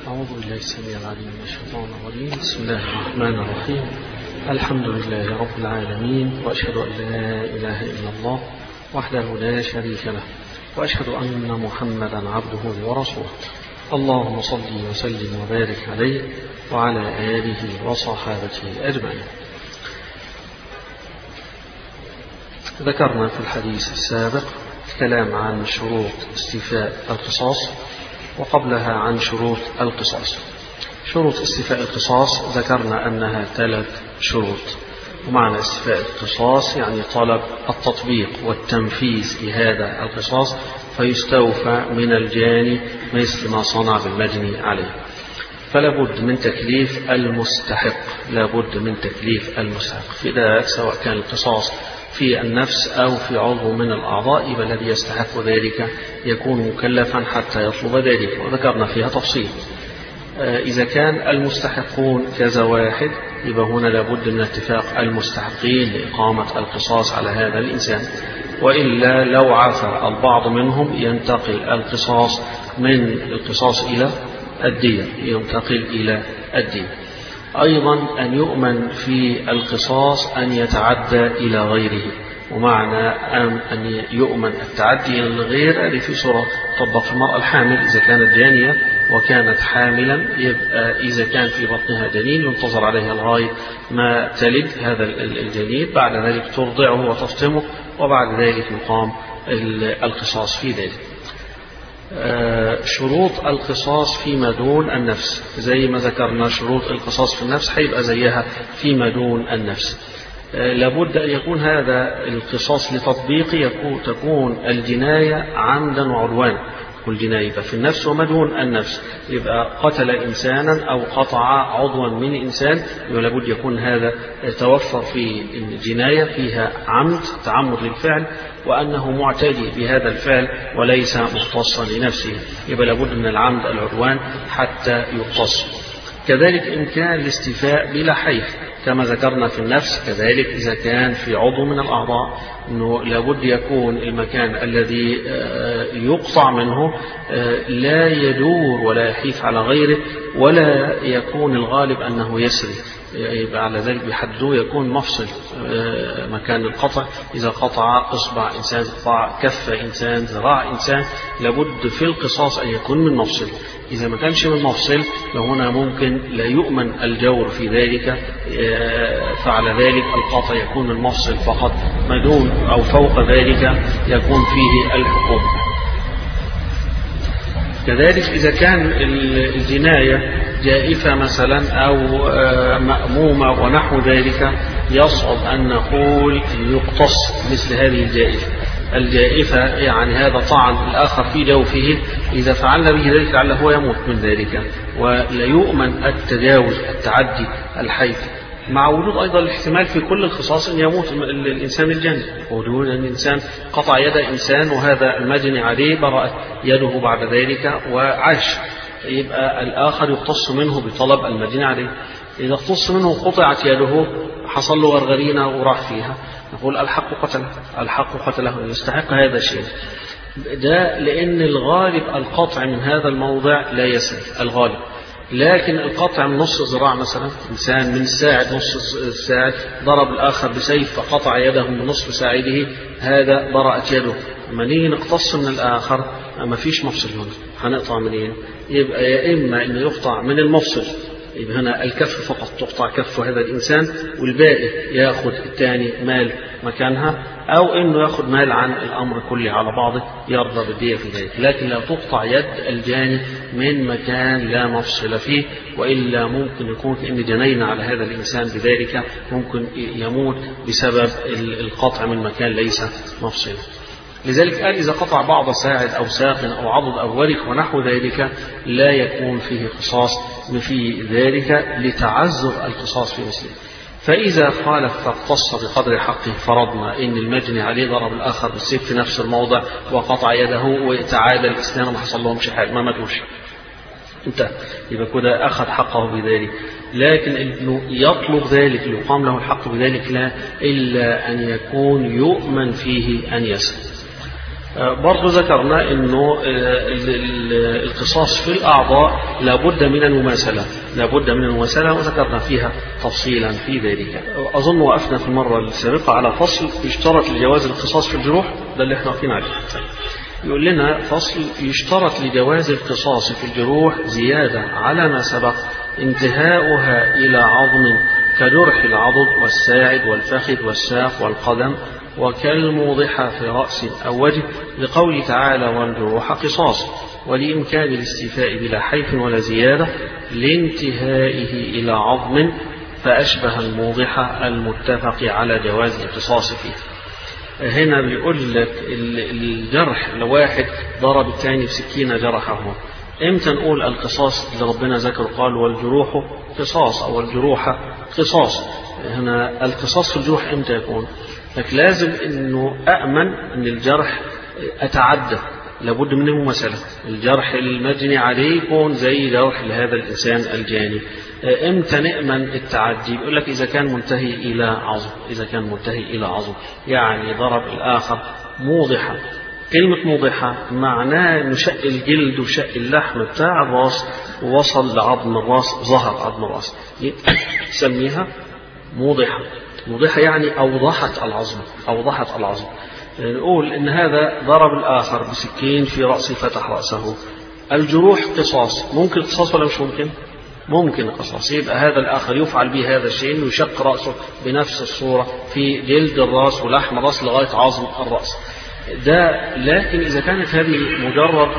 أعوذ بالله السميع العليم من الشيطان الرجيم بسم الله الرحمن الرحيم الحمد لله رب العالمين وأشهد أن لا إله إلا الله وحده لا شريك له وأشهد أن محمدا عبده ورسوله اللهم صل وسلم وبارك عليه وعلى آله وصحابته أجمعين ذكرنا في الحديث السابق الكلام عن شروط استيفاء القصاص وقبلها عن شروط القصاص شروط استيفاء القصاص ذكرنا أنها ثلاث شروط ومعنى استيفاء القصاص يعني طلب التطبيق والتنفيذ لهذا القصاص فيستوفى من الجاني مثل ما صنع بالمجني عليه فلا بد من تكليف المستحق لا بد من تكليف المستحق في ذلك سواء كان القصاص في النفس أو في عضو من الأعضاء يبقى الذي يستحق ذلك يكون مكلفا حتى يطلب ذلك وذكرنا فيها تفصيل إذا كان المستحقون كذا واحد يبقى هنا لابد من اتفاق المستحقين لإقامة القصاص على هذا الإنسان وإلا لو عثر البعض منهم ينتقل القصاص من القصاص إلى الدية ينتقل إلى الدية أيضا أن يؤمن في القصاص أن يتعدى إلى غيره ومعنى أن يؤمن التعدي إلى الغير هذه في صورة طبق في المرأة الحامل إذا كانت جانية وكانت حاملا يبقى إذا كان في بطنها جنين ينتظر عليها لغاية ما تلد هذا الجنين بعد ذلك ترضعه وتفطمه وبعد ذلك يقام القصاص في ذلك شروط القصاص فيما دون النفس زي ما ذكرنا شروط القصاص في النفس هيبقى زيها فيما دون النفس لابد أن يكون هذا القصاص لتطبيقه يكون تكون الجناية عمدا وعدوانا كل جناية في النفس وما دون النفس يبقى قتل إنسانا أو قطع عضوا من إنسان يبقى لابد يكون هذا توفر في الجناية فيها عمد تعمد للفعل وأنه معتدي بهذا الفعل وليس مختصا لنفسه يبقى لابد من العمد العدوان حتى يقتص كذلك إمكان الاستيفاء بلا حيف كما ذكرنا في النفس كذلك إذا كان في عضو من الأعضاء أنه لابد يكون المكان الذي يقطع منه لا يدور ولا يحيف على غيره ولا يكون الغالب أنه يسري يبقى على ذلك بحده يكون مفصل مكان القطع إذا قطع إصبع إنسان قطع كف إنسان ذراع إنسان لابد في القصاص أن يكون من مفصل إذا ما كانش من مفصل فهنا ممكن لا يؤمن الجور في ذلك فعلى ذلك القطع يكون من مفصل فقط ما دون أو فوق ذلك يكون فيه الحكم كذلك إذا كان الجناية جائفة مثلا أو مأمومة ونحو ذلك يصعب أن نقول يقتص مثل هذه الجائفة الجائفة يعني هذا طعن الآخر في جوفه إذا فعلنا به ذلك لعله هو يموت من ذلك ولا يؤمن التجاوز التعدي الحيث مع وجود أيضا الاحتمال في كل القصاص أن يموت الإنسان الجني وجود أن الإنسان قطع يد إنسان وهذا المجني عليه برأت يده بعد ذلك وعاش يبقى الآخر يقتص منه بطلب المجني عليه إذا اقتص منه قطعت يده حصل له غرغرينة وراح فيها نقول الحق قتله الحق قتله يستحق هذا الشيء ده لأن الغالب القطع من هذا الموضع لا يسري الغالب لكن القطع من نص ذراع مثلا إنسان من الساعد نص الساعد ضرب الآخر بسيف فقطع يده من نصف ساعده هذا برأت يده لما نيجي نقتص من الآخر ما فيش مفصل هنا هنقطع منين يبقى يا إما أنه يقطع من المفصل يبقى هنا الكف فقط تقطع كف هذا الإنسان والباقي ياخذ الثاني مال مكانها أو أنه ياخذ مال عن الأمر كله على بعضه يرضى بالدية في ذلك لكن لا تقطع يد الجاني من مكان لا مفصل فيه وإلا ممكن يكون كأن جنينا على هذا الإنسان بذلك ممكن يموت بسبب القطع من مكان ليس مفصلا لذلك قال إذا قطع بعض ساعد أو ساق أو عضد أو ورك ونحو ذلك لا يكون فيه قصاص في ذلك لتعذر القصاص في مثله فإذا خالف فاقتص بقدر حقه فرضنا إن المجني عليه ضرب الآخر بالسيف في نفس الموضع وقطع يده وتعادى الإسلام ما حصل لهمش حاجة ما ماتوش انتهى يبقى كده أخذ حقه بذلك لكن انه يطلب ذلك ليقام له الحق بذلك لا إلا أن يكون يؤمن فيه أن يسلم برضو ذكرنا انه القصاص في الاعضاء لابد من المماثله لابد من المماثله وذكرنا فيها تفصيلا في ذلك اظن وقفنا في المره السابقه على فصل يشترط لجواز القصاص في الجروح ده اللي احنا واقفين عليه يقول لنا فصل يشترط لجواز القصاص في الجروح زياده على ما سبق انتهاؤها الى عظم كجرح العضد والساعد والفخذ والساق والقدم وكالموضحة في رأس أو وجه لقوله تعالى والجروح قصاص ولإمكان الاستيفاء بلا حيف ولا زيادة لانتهائه إلى عظم فأشبه الموضحة المتفق على جواز القصاص فيه هنا بيقول لك الجرح لو واحد ضرب الثاني بسكينة جرحه امتى نقول القصاص اللي ربنا ذكر قال والجروح قصاص او الجروح قصاص هنا القصاص في الجروح امتى يكون لكن لازم انه أأمن ان الجرح أتعدى لابد من المماثلة الجرح المجني عليه يكون زي جرح لهذا الإنسان الجاني امتى نأمن التعدي يقول لك إذا كان منتهي إلى عظم إذا كان منتهي إلى عظم يعني ضرب الآخر موضحة كلمة موضحة معناه انه شق الجلد وشق اللحم بتاع الراس ووصل لعظم الراس ظهر عظم الراس سميها موضحة موضحة يعني أوضحت العظم أوضحت العظم نقول إن هذا ضرب الآخر بسكين في رأسه فتح رأسه الجروح قصاص ممكن قصاص ولا مش ممكن ممكن قصاص يبقى هذا الآخر يفعل به هذا الشيء إنه يشق رأسه بنفس الصورة في جلد الرأس ولحم الرأس لغاية عظم الرأس ده لكن إذا كانت هذه مجرد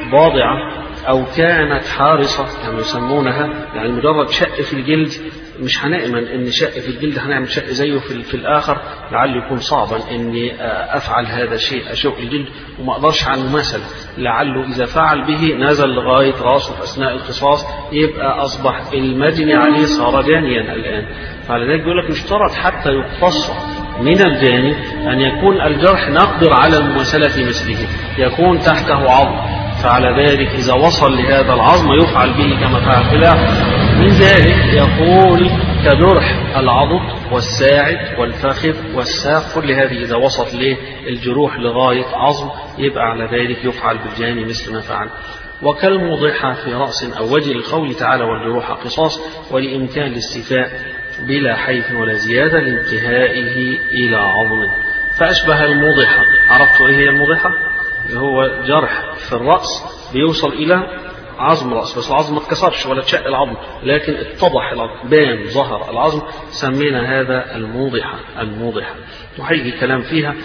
باضعة أو كانت حارصة يعني يسمونها يعني مجرد شق في الجلد مش هنأمن ان شق في الجلد هنعمل شق زيه في, في الاخر لعل يكون صعبا اني افعل هذا الشيء اشق الجلد وما اقدرش على المماثله لعله اذا فعل به نزل لغايه راسه في اثناء القصاص يبقى اصبح المجني عليه صار جانيا الان فلذلك بيقول لك يشترط حتى يقتص من الجاني ان يكون الجرح نقدر على المماثله في مثله يكون تحته عظم فعلى ذلك إذا وصل لهذا العظم يفعل به كما فعل في الآخر من ذلك يقول كجرح العضد والساعد والفخذ والساق كل هذه إذا وصلت للجروح لغاية عظم يبقى على ذلك يفعل بالجاني مثل ما فعل وكالموضحة في رأس أو وجه لقوله تعالى والجروح قصاص ولإمكان الاستيفاء بلا حيف ولا زيادة لانتهائه إلى عظم فأشبه الموضحة عرفتوا إيه هي الموضحة؟ هو جرح في الرأس بيوصل إلى عظم الرأس بس العظم ما اتكسرش ولا اتشق العظم لكن اتضح العظم بان ظهر العظم سمينا هذا الموضحة الموضحة وهيجي كلام فيها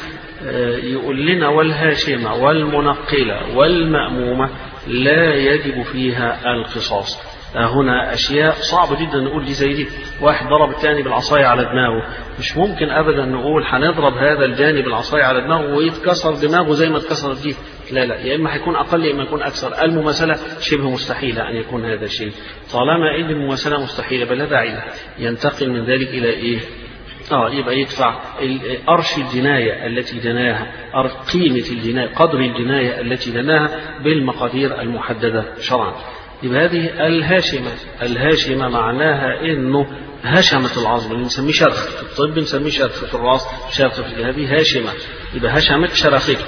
يقول لنا والهاشمة والمنقلة والمأمومة لا يجب فيها القصاص هنا أشياء صعبة جدا نقول دي زي دي واحد ضرب الثاني بالعصاية على دماغه مش ممكن أبدا نقول هنضرب هذا الجاني بالعصاية على دماغه ويتكسر دماغه زي ما اتكسرت دي لا لا يا إما هيكون أقل يا إما يكون أكثر المماثلة شبه مستحيلة أن يكون هذا الشيء طالما إن المماثلة مستحيلة بل لا داعي ينتقل من ذلك إلى إيه اه يبقى يدفع أرش الجناية التي جناها قيمة الجناية قدر الجناية التي جناها بالمقادير المحددة شرعا يبقى هذه الهاشمة الهاشمة معناها انه هشمت العظم اللي بنسميه شرخ في الطب بنسميه شرخ في الراس شرخ في هذه هاشمة يبقى هشمت شرخته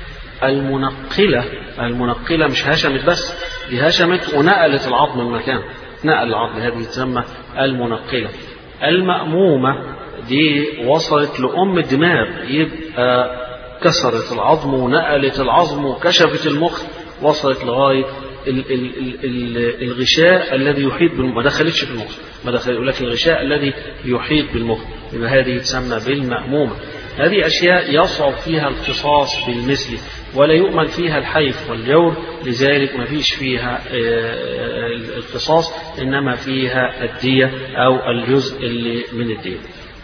المنقلة المنقلة مش هشمت بس دي هشمت ونقلت العظم من مكانه نقل العظم هذه تسمى المنقلة المأمومة دي وصلت لأم الدماغ يبقى كسرت العظم ونقلت العظم وكشفت المخ وصلت لغاية ال ال ال الغشاء الذي يحيط بالمخ ما دخلتش في المخ ما دخل يقول لك الغشاء الذي يحيط بالمخ يبقى هذه تسمى بالمأمومة هذه أشياء يصعب فيها القصاص بالمثل ولا يؤمن فيها الحيف والجور لذلك ما فيش فيها القصاص إنما فيها الدية أو الجزء اللي من الدية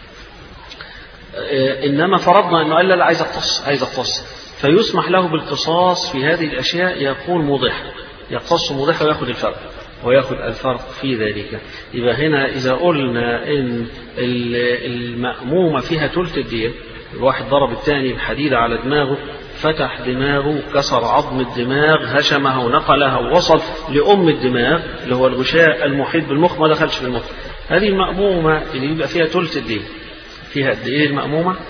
إنما فرضنا أنه قال لا عايز أقتص عايز أقتص فيسمح له بالقصاص في هذه الأشياء يكون موضح يقتص موضح ويأخذ الفرق ويأخذ الفرق في ذلك يبقى هنا إذا قلنا إن المأمومة فيها ثلث الدية الواحد ضرب الثاني بحديدة على دماغه فتح دماغه كسر عظم الدماغ هشمها ونقلها ووصل لأم الدماغ اللي هو الغشاء المحيط بالمخ ما دخلش في المخ هذه المأمومة اللي يبقى فيها ثلث الدية فيها قد إيه المأمومة؟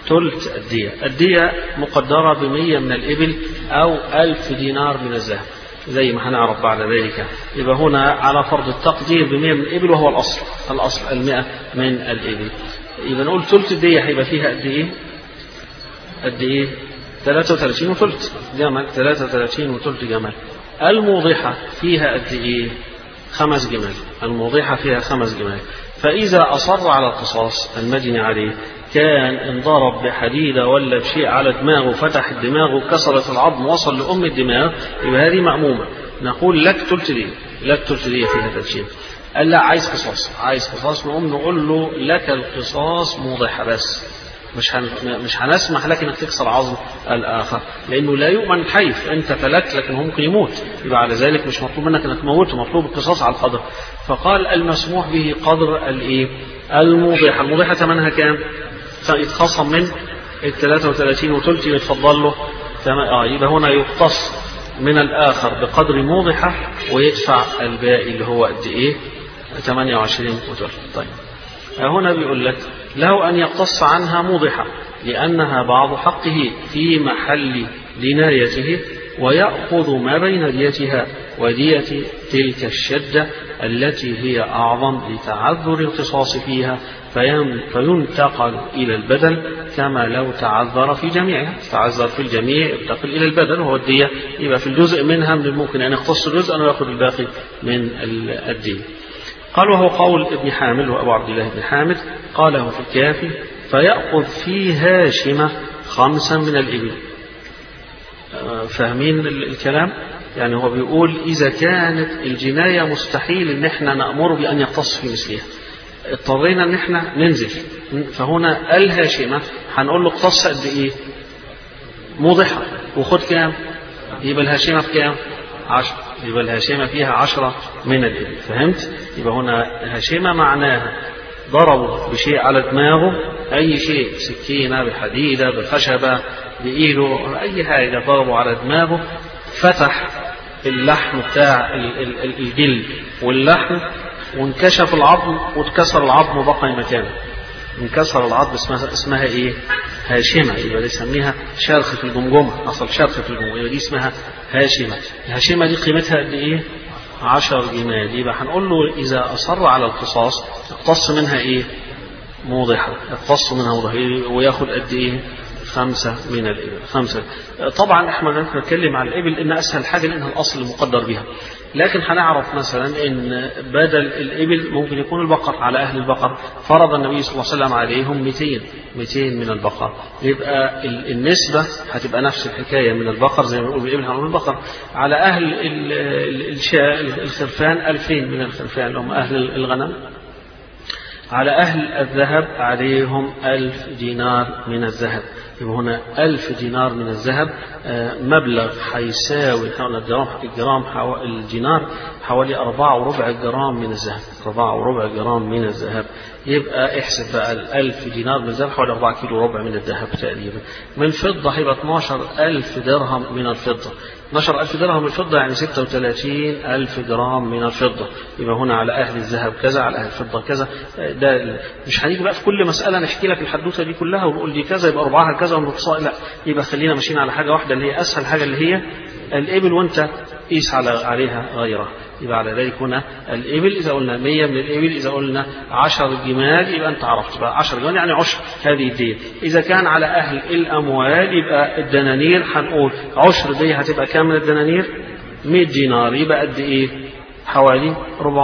ثلث الدية الدية مقدرة بمية من الإبل أو ألف دينار من الذهب زي ما هنعرف بعد ذلك يبقى هنا على فرض التقدير بمية من الإبل وهو الأصل الأصل المئة من الإبل يبقى نقول ثلث الدية هيبقى فيها قد إيه؟ قد إيه؟ 33 وثلث جمل 33 وثلث جمل الموضحة فيها قد إيه؟ خمس جمال الموضحة فيها خمس جمال فإذا أصر على القصاص المجني عليه كان انضرب بحديدة ولا بشيء على دماغه فتح الدماغ وكسرت العظم وصل لأم الدماغ يبقى هذه مأمومة نقول لك تلت دي لك تلت دي في هذا الشيء قال لا عايز قصاص عايز قصاص نقوم نقول له لك القصاص موضحة بس مش هن... مش هنسمح لك انك تكسر عظم الاخر لانه لا يؤمن الحيف انت فلت لكن هو ممكن يموت يبقى على ذلك مش مطلوب منك انك تموته مطلوب القصاص على القدر فقال المسموح به قدر الايه الموضحه الموضحه ثمنها كام يتخصم من ال 33 وثلث يتفضل له اه يبقى هنا يقتص من الاخر بقدر موضحه ويدفع الباقي اللي هو قد ايه 28 وثلث طيب هنا بيقول لك له أن يقتص عنها موضحة لأنها بعض حقه في محل دنايته ويأخذ ما بين ديتها ودية تلك الشدة التي هي أعظم لتعذر القصاص فيها فينتقل إلى البدل كما لو تعذر في جميعها تعذر في الجميع ينتقل إلى البدل وهو الدية يبقى في الجزء منها من الممكن أن يختص جزءا ويأخذ الباقي من الدية قال وهو قول ابن حامد وأبو عبد الله بن حامد قاله في الكافي فيأخذ في هاشمة خمسا من الإبل فاهمين الكلام يعني هو بيقول إذا كانت الجناية مستحيل إن احنا نأمر بأن يقتص في مثلها اضطرينا إن احنا ننزل فهنا الهاشمة هنقول له اقتص قد إيه موضحة وخد كام يبقى الهاشمة بكام عشر يبقى الهاشمة فيها عشرة من الإبل فهمت يبقى هنا هاشمة معناها ضربوا بشيء على دماغه أي شيء سكينة بحديدة بخشبة بإيده أي حاجة ضربوا على دماغه فتح اللحم بتاع الجلد واللحم وانكشف العظم واتكسر العظم وبقي مكانه انكسر العظم اسمها, اسمها ايه هاشمة يبقى دي يسميها شرخ في الجمجمة أصل شرخ في الجمجمة يبقى دي اسمها هاشمة الهاشمة دي قيمتها قد ايه عشر جنيه يبقى هنقول له إذا أصر على القصاص اقتص منها إيه؟ موضحة اقتص منها موضحة وياخد قد إيه؟ خمسة من الإبل خمسة طبعا احنا بنتكلم عن الإبل إن أسهل حاجة لأنها الأصل المقدر بها لكن هنعرف مثلا إن بدل الإبل ممكن يكون البقر على أهل البقر فرض النبي صلى الله عليه وسلم عليهم 200 200 من البقر يبقى النسبة هتبقى نفس الحكاية من البقر زي ما بنقول بالإبل هنقول البقر على أهل الشاء الخرفان 2000 من الخرفان اللي هم أهل الغنم على أهل الذهب عليهم ألف دينار من الذهب يبقى هنا ألف دينار من الذهب مبلغ حيساوي الجرام الجرام الدينار حوالي أربعة وربع جرام من الذهب أربعة وربع جرام من الذهب يبقى احسب بقى الألف دينار من الذهب حوالي أربعة كيلو وربع من الذهب تقريبا من الفضة هيبقى 12 ألف درهم من الفضة 12 ألف درهم من الفضة يعني 36 ألف جرام من الفضة يبقى هنا على أهل الذهب كذا على أهل الفضة كذا ده مش هنيجي بقى في كل مسألة نحكي لك الحدوتة دي كلها ونقول دي كذا يبقى ربعها كذا ونقصها لا يبقى خلينا ماشيين على حاجة واحدة اللي هي أسهل حاجة اللي هي الإبل وأنت قيس على عليها غيرها يبقى على ذلك هنا الإبل إذا قلنا 100 من الإبل إذا قلنا 10 جمال يبقى أنت عرفت بقى 10 جمال يعني عشر هذه الدية إذا كان على أهل الأموال يبقى الدنانير هنقول عشر دي هتبقى كام من الدنانير 100 دينار يبقى قد إيه حوالي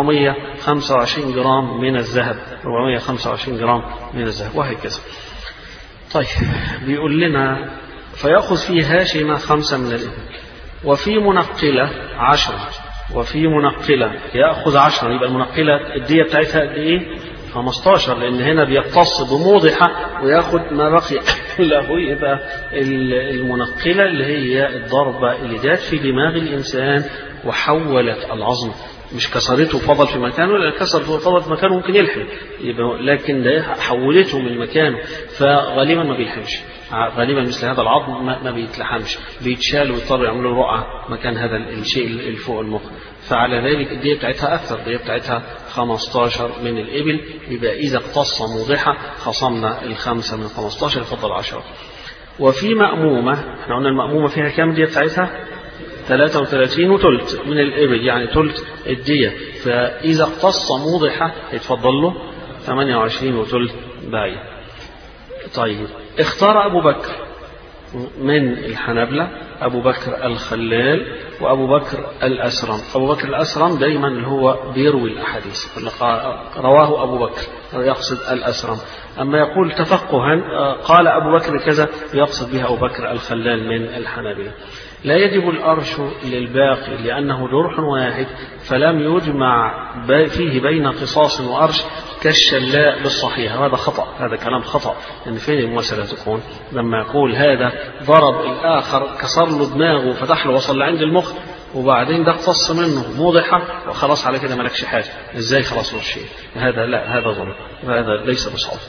425 جرام من الذهب 425 جرام من الذهب وهكذا طيب بيقول لنا فيأخذ في هاشمة خمسة من الإبل وفي منقلة عشرة وفي منقلة يأخذ عشرة يبقى المنقلة الدية بتاعتها قد إيه؟ 15 لأن هنا بيقتص بموضحة وياخد ما بقي له يبقى المنقلة اللي هي الضربة اللي جات في دماغ الإنسان وحولت العظم مش كسرته وفضل في مكانه لان كسر وفضل في مكانه ممكن يلحم يبقى لكن ده حولته من مكانه فغالبا ما بيلحمش غالبا مثل هذا العظم ما, ما بيتلحمش بيتشال ويضطر يعملوا رقعه مكان هذا الشيء اللي فوق المخ فعلى ذلك الدية بتاعتها أكثر الدية بتاعتها 15 من الإبل يبقى إذا اقتص موضحة خصمنا الخمسة من 15 يفضل 10 وفي مأمومة احنا قلنا المأمومة فيها كام دية بتاعتها 33 وثلث من الإبل يعني ثلث الدية فإذا اقتص موضحة يتفضل له 28 وثلث بعير طيب اختار أبو بكر من الحنبلة أبو بكر الخلال وأبو بكر الأسرم أبو بكر الأسرم دايما اللي هو بيروي الأحاديث رواه أبو بكر يقصد الأسرم أما يقول تفقها قال أبو بكر كذا يقصد بها أبو بكر الخلال من الحنابلة لا يجب الأرش للباقي لأنه جرح واحد فلم يجمع فيه بين قصاص وأرش كالشلاء بالصحيح هذا خطأ هذا كلام خطأ يعني فين المسألة تكون لما يقول هذا ضرب الآخر كسر له دماغه وفتح له وصل لعند المخ وبعدين ده اقتص منه موضحة وخلاص على كده مالكش حاجة ازاي خلاص الشيء هذا لا هذا ظلم هذا ليس بصواب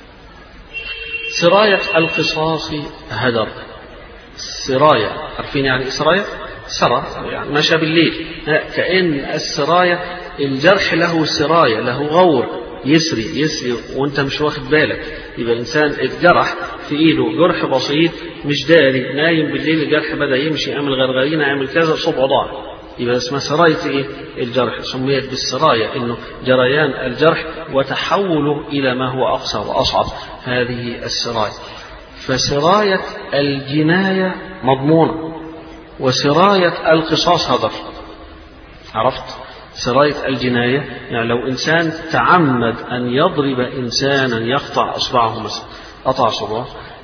سراية القصاص هدر سراية عارفين يعني ايه سراية سرى يعني مشى بالليل كأن السراية الجرح له سراية له غور يسري يسري وانت مش واخد بالك يبقى انسان اتجرح في ايده جرح بسيط مش داري نايم بالليل الجرح بدا يمشي يعمل غرغرينه يعمل كذا صبعه ضاع يبقى اسمها سراية ايه؟ الجرح سميت بالسراية انه جريان الجرح وتحوله الى ما هو اقصى واصعب هذه السراية فسراية الجناية مضمونة وسراية القصاص هدر عرفت؟ سراية الجناية يعني لو إنسان تعمد أن يضرب إنسانا يقطع إصبعه مثلا قطع صبعه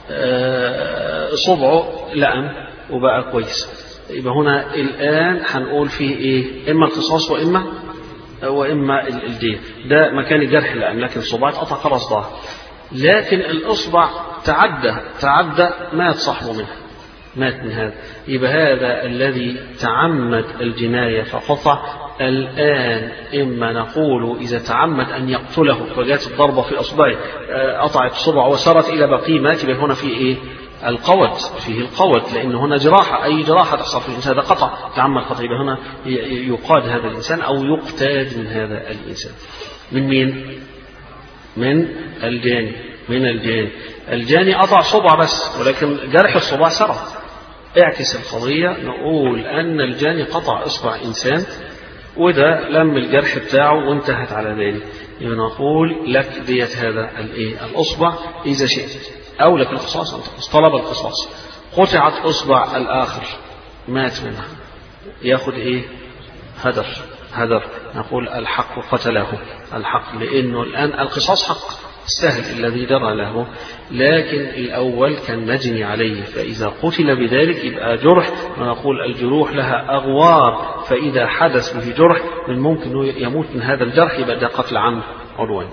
صبعه لأم وبقى كويس يبقى هنا الآن هنقول فيه إيه إما القصاص وإما وإما الدين ده مكان الجرح الآن لكن الصباع اتقطع خلاص ضاع لكن الإصبع تعدى تعدى مات صاحبه منه مات من هذا يبقى هذا الذي تعمد الجناية فقطع الآن إما نقول إذا تعمد أن يقتله فجاءت الضربة في أصبعه قطعت صبعه وسرت إلى بقية مات يبقى هنا في إيه؟ القوت فيه القوت لأن هنا جراحة أي جراحة تحصل في الإنسان هذا قطع تعمد قطع يبقى هنا يقاد هذا الإنسان أو يقتاد من هذا الإنسان من مين؟ من الجاني من الجاني الجاني قطع صبع بس ولكن جرح الصباع سرى اعكس القضية نقول أن الجاني قطع إصبع إنسان وده لم الجرح بتاعه وانتهت على ذلك يبقى نقول لك ديت هذا الايه الاصبع اذا شئت او لك القصاص انت طلب القصاص قطعت اصبع الاخر مات منها ياخذ ايه هدر هدر نقول الحق قتله الحق لانه الان القصاص حق السهل الذي جرى له لكن الأول كان مجني عليه فإذا قتل بذلك يبقى جرح ونقول الجروح لها أغوار فإذا حدث به جرح من ممكن يموت من هذا الجرح يبقى ده قتل عن عدوان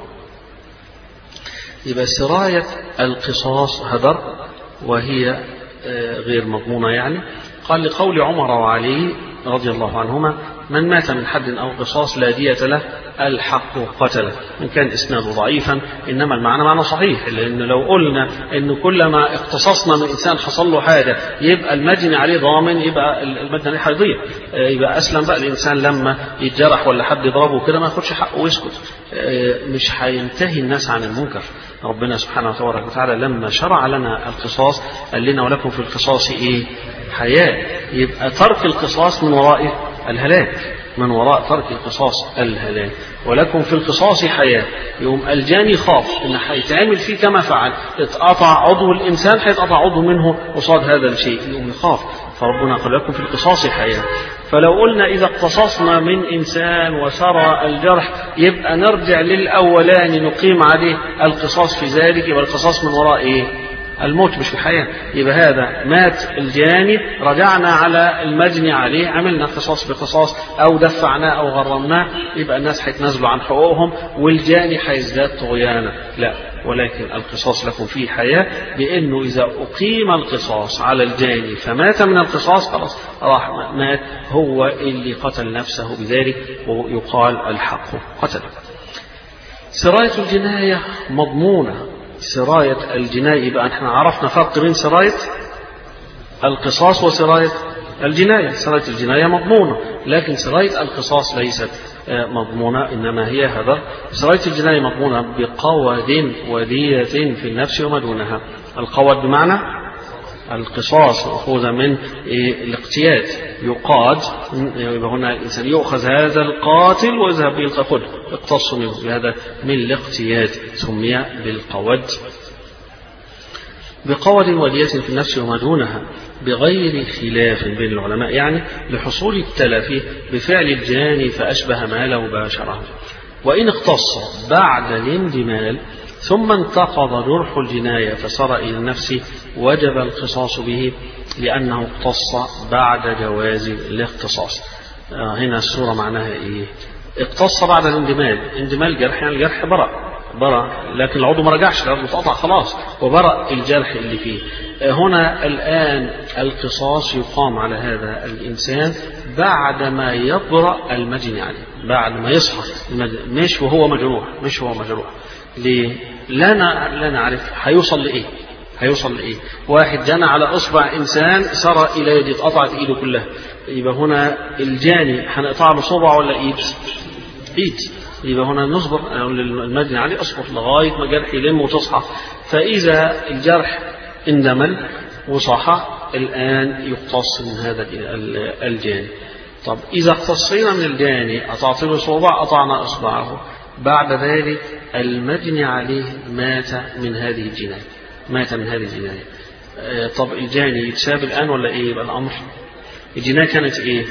يبقى سراية القصاص هدر وهي غير مضمونة يعني قال لقول عمر وعلي رضي الله عنهما من مات من حد أو قصاص لا دية له الحق قتله إن كان إسناده ضعيفا إنما المعنى معنى صحيح لأن لو قلنا إن كلما اقتصصنا من إنسان حصل له حاجة يبقى المجني عليه ضامن يبقى المجني عليه هيضيع يبقى أسلم بقى الإنسان لما يتجرح ولا حد يضربه كده ما ياخدش حقه ويسكت مش هينتهي الناس عن المنكر ربنا سبحانه وتبارك وتعالى لما شرع لنا القصاص قال لنا ولكم في القصاص إيه حياة يبقى ترك القصاص من ورائه الهلاك من وراء ترك القصاص الهلاك ولكم في القصاص حياة يوم الجاني خاف ان هيتعمل فيه كما فعل اتقطع عضو الانسان هيتقطع عضو منه قصاد هذا الشيء يوم يخاف فربنا قال لكم في القصاص حياة فلو قلنا إذا اقتصصنا من إنسان وسرى الجرح يبقى نرجع للأولاني نقيم عليه القصاص في ذلك يبقى القصاص من وراء إيه؟ الموت مش الحياة يبقى هذا مات الجاني رجعنا على المجني عليه عملنا قصاص بقصاص أو دفعناه أو غرمناه يبقى الناس هيتنازلوا عن حقوقهم والجاني هيزداد طغيانا لا ولكن القصاص لكم فيه حياة بأنه إذا أقيم القصاص على الجاني فمات من القصاص خلاص راح مات هو اللي قتل نفسه بذلك ويقال الحق قتل سراية الجناية مضمونة سراية الجناية يبقى احنا عرفنا فرق بين سراية القصاص وسراية الجناية سراية الجناية مضمونة لكن سراية القصاص ليست مضمونة إنما هي هذا سراية الجناية مضمونة بقود ودية في النفس وما دونها القود بمعنى القصاص مأخوذة من الاقتياد يقاد يبقى هنا الإنسان يؤخذ هذا القاتل ويذهب به القتل اقتص منه بهذا من الاقتياد سمي بالقود بقود ودية في النفس وما دونها بغير خلاف بين العلماء يعني لحصول التلف بفعل الجاني فأشبه ما لو باشره وإن اقتص بعد الاندمال ثم انتقض جرح الجناية فصار إلى النفس وجب القصاص به لأنه اقتص بعد جواز الاختصاص آه هنا السورة معناها إيه اقتص بعد الاندمال اندمال جرح يعني الجرح برأ برأ لكن العضو ما رجعش العضو اتقطع خلاص وبرأ الجرح اللي فيه هنا الآن القصاص يقام على هذا الإنسان بعد ما يبرأ المجني عليه بعد ما يصحى مش وهو مجروح مش وهو مجروح ليه؟ لا لا نعرف هيوصل لإيه هيوصل لإيه واحد جنى على إصبع إنسان سرى إلى يدي اتقطعت إيده كلها يبقى هنا الجاني هنقطع له صبع ولا إيد إيد يبقى هنا نصبر المجني عليه اصبر لغايه ما جرح يلم وتصحى فاذا الجرح اندمل وصحى الان يقتص من هذا الجاني طب اذا اقتصينا من الجاني قطعت له صبع قطعنا اصبعه بعد ذلك المجني عليه مات من هذه الجنايه مات من هذه الجنايه طب الجاني يتساب الان ولا ايه يبقى الامر الجنايه كانت ايه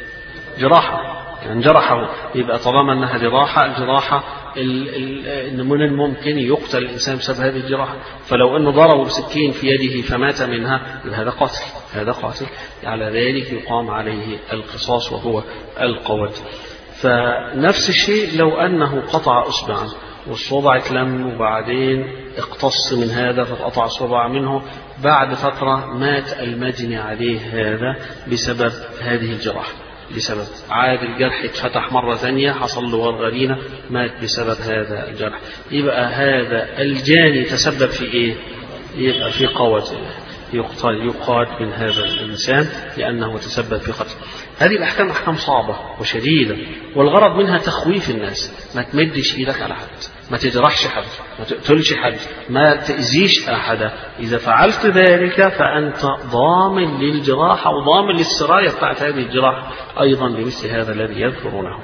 جراحه يعني جرحه يبقى طالما انها جراحه الجراحه ان من الممكن يقتل الانسان بسبب هذه الجراحه فلو انه ضربه بسكين في يده فمات منها هذا قاتل هذا قاتل على ذلك يقام عليه القصاص وهو القود فنفس الشيء لو انه قطع اصبعا والصبع اتلم وبعدين اقتص من هذا فقطع صبع منه بعد فترة مات المجني عليه هذا بسبب هذه الجراحة بسبب عاد الجرح اتفتح مرة ثانية حصل له غرغرينة مات بسبب هذا الجرح يبقى هذا الجاني تسبب في ايه يبقى في قوة يقتل يقاد من هذا الإنسان لأنه تسبب في قتل هذه الأحكام أحكام صعبة وشديدة والغرض منها تخويف الناس ما تمدش إيدك على حد ما تجرحش حد ما تقتلش حد ما تأذيش أحدا إذا فعلت ذلك فأنت ضامن للجراحة وضامن للسراية بتاعت هذه الجراحة أيضا بمثل هذا الذي يذكرونه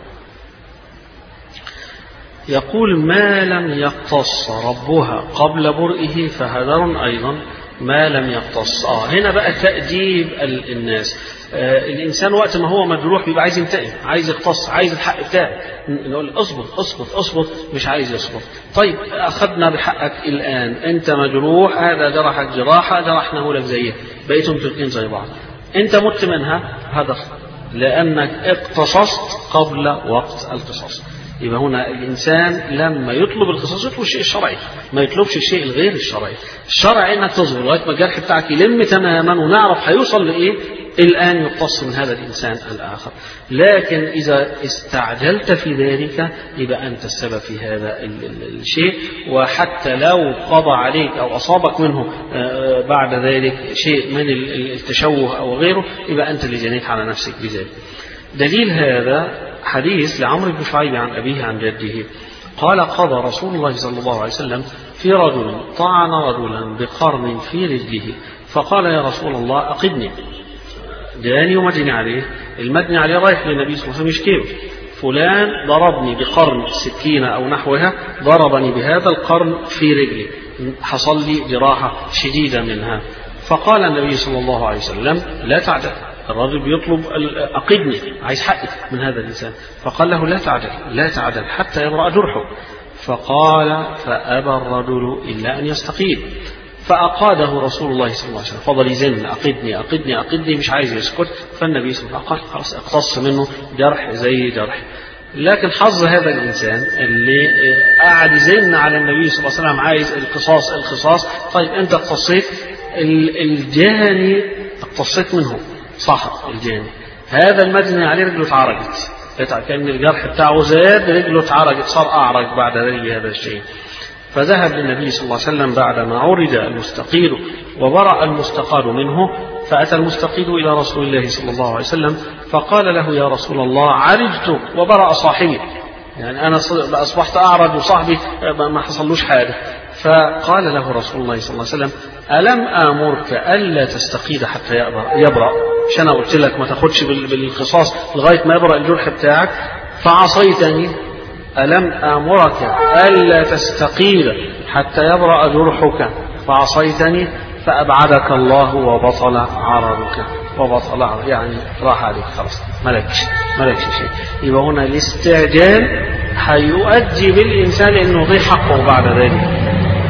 يقول ما لم يقتص ربها قبل برئه فهدر أيضا ما لم يقتص آه هنا بقى تأديب الناس آه الإنسان وقت ما هو مجروح بيبقى عايز ينتقم عايز يقتص عايز الحق بتاعه نقول اصبر اصبر اصبر مش عايز يصبر طيب أخذنا بحقك الآن أنت مجروح هذا جرحك جراحة جرحناه لك زيه بقيتم الاثنين زي بعض أنت مت منها هذا لأنك اقتصصت قبل وقت القصاص يبقى هنا الإنسان لما يطلب القصاص يطلب الشيء الشرعي ما يطلبش الشيء الغير الشرعي الشرع انك تصبر لغايه ما الجرح بتاعك يلم تماما ونعرف هيوصل لايه الان يقتص من هذا الانسان الاخر لكن اذا استعجلت في ذلك يبقى انت السبب في هذا الشيء وحتى لو قضى عليك او اصابك منه بعد ذلك شيء من التشوه او غيره يبقى انت اللي جنيت على نفسك بذلك دليل هذا حديث لعمرو بن شعيب عن أبيه عن جده قال قضى رسول الله صلى الله عليه وسلم في رجل طعن رجلا بقرن في رجله فقال يا رسول الله أقدني جاني ومدني عليه المدني عليه رايح للنبي صلى الله عليه وسلم يشكيه فلان ضربني بقرن سكينة أو نحوها ضربني بهذا القرن في رجلي حصل لي جراحة شديدة منها فقال النبي صلى الله عليه وسلم لا تعجل الرجل بيطلب أقدني عايز حقي من هذا الإنسان فقال له لا تعجل لا تعجل حتى يبرأ جرحه فقال فأبى الرجل إلا أن يستقيم فأقاده رسول الله صلى الله عليه وسلم فضل يزن أقدني أقدني أقدني مش عايز يسكت فالنبي صلى الله عليه وسلم قال خلاص اقتص منه جرح زي جرح لكن حظ هذا الإنسان اللي قاعد يزن على النبي صلى الله عليه وسلم عايز القصاص القصاص طيب أنت اقتصيت الجاني اقتصيت منه صاحب الجاني هذا المجني عليه رجله اتعرجت كان الجرح بتاعه زاد رجله اتعرجت صار اعرج بعد ذلك هذا الشيء فذهب للنبي صلى الله عليه وسلم بعدما عرج المستقيل وبرأ المستقال منه فأتى المستقيل إلى رسول الله صلى الله عليه وسلم فقال له يا رسول الله عرجت وبرأ صاحبي يعني أنا أصبحت أعرج وصاحبي ما حصلوش حاجة فقال له رسول الله صلى الله عليه وسلم ألم آمرك ألا تستقيد حتى يبرأ مش أنا قلت لك ما تاخدش بالقصاص لغاية ما يبرأ الجرح بتاعك فعصيتني ألم آمرك ألا تستقيل حتى يبرأ جرحك فعصيتني فأبعدك الله وبطل عرضك وبطل عرض يعني راح عليك خلاص ملكش ملكش شيء يبقى هنا الاستعجال هيؤدي بالإنسان أنه يضيع حقه بعد ذلك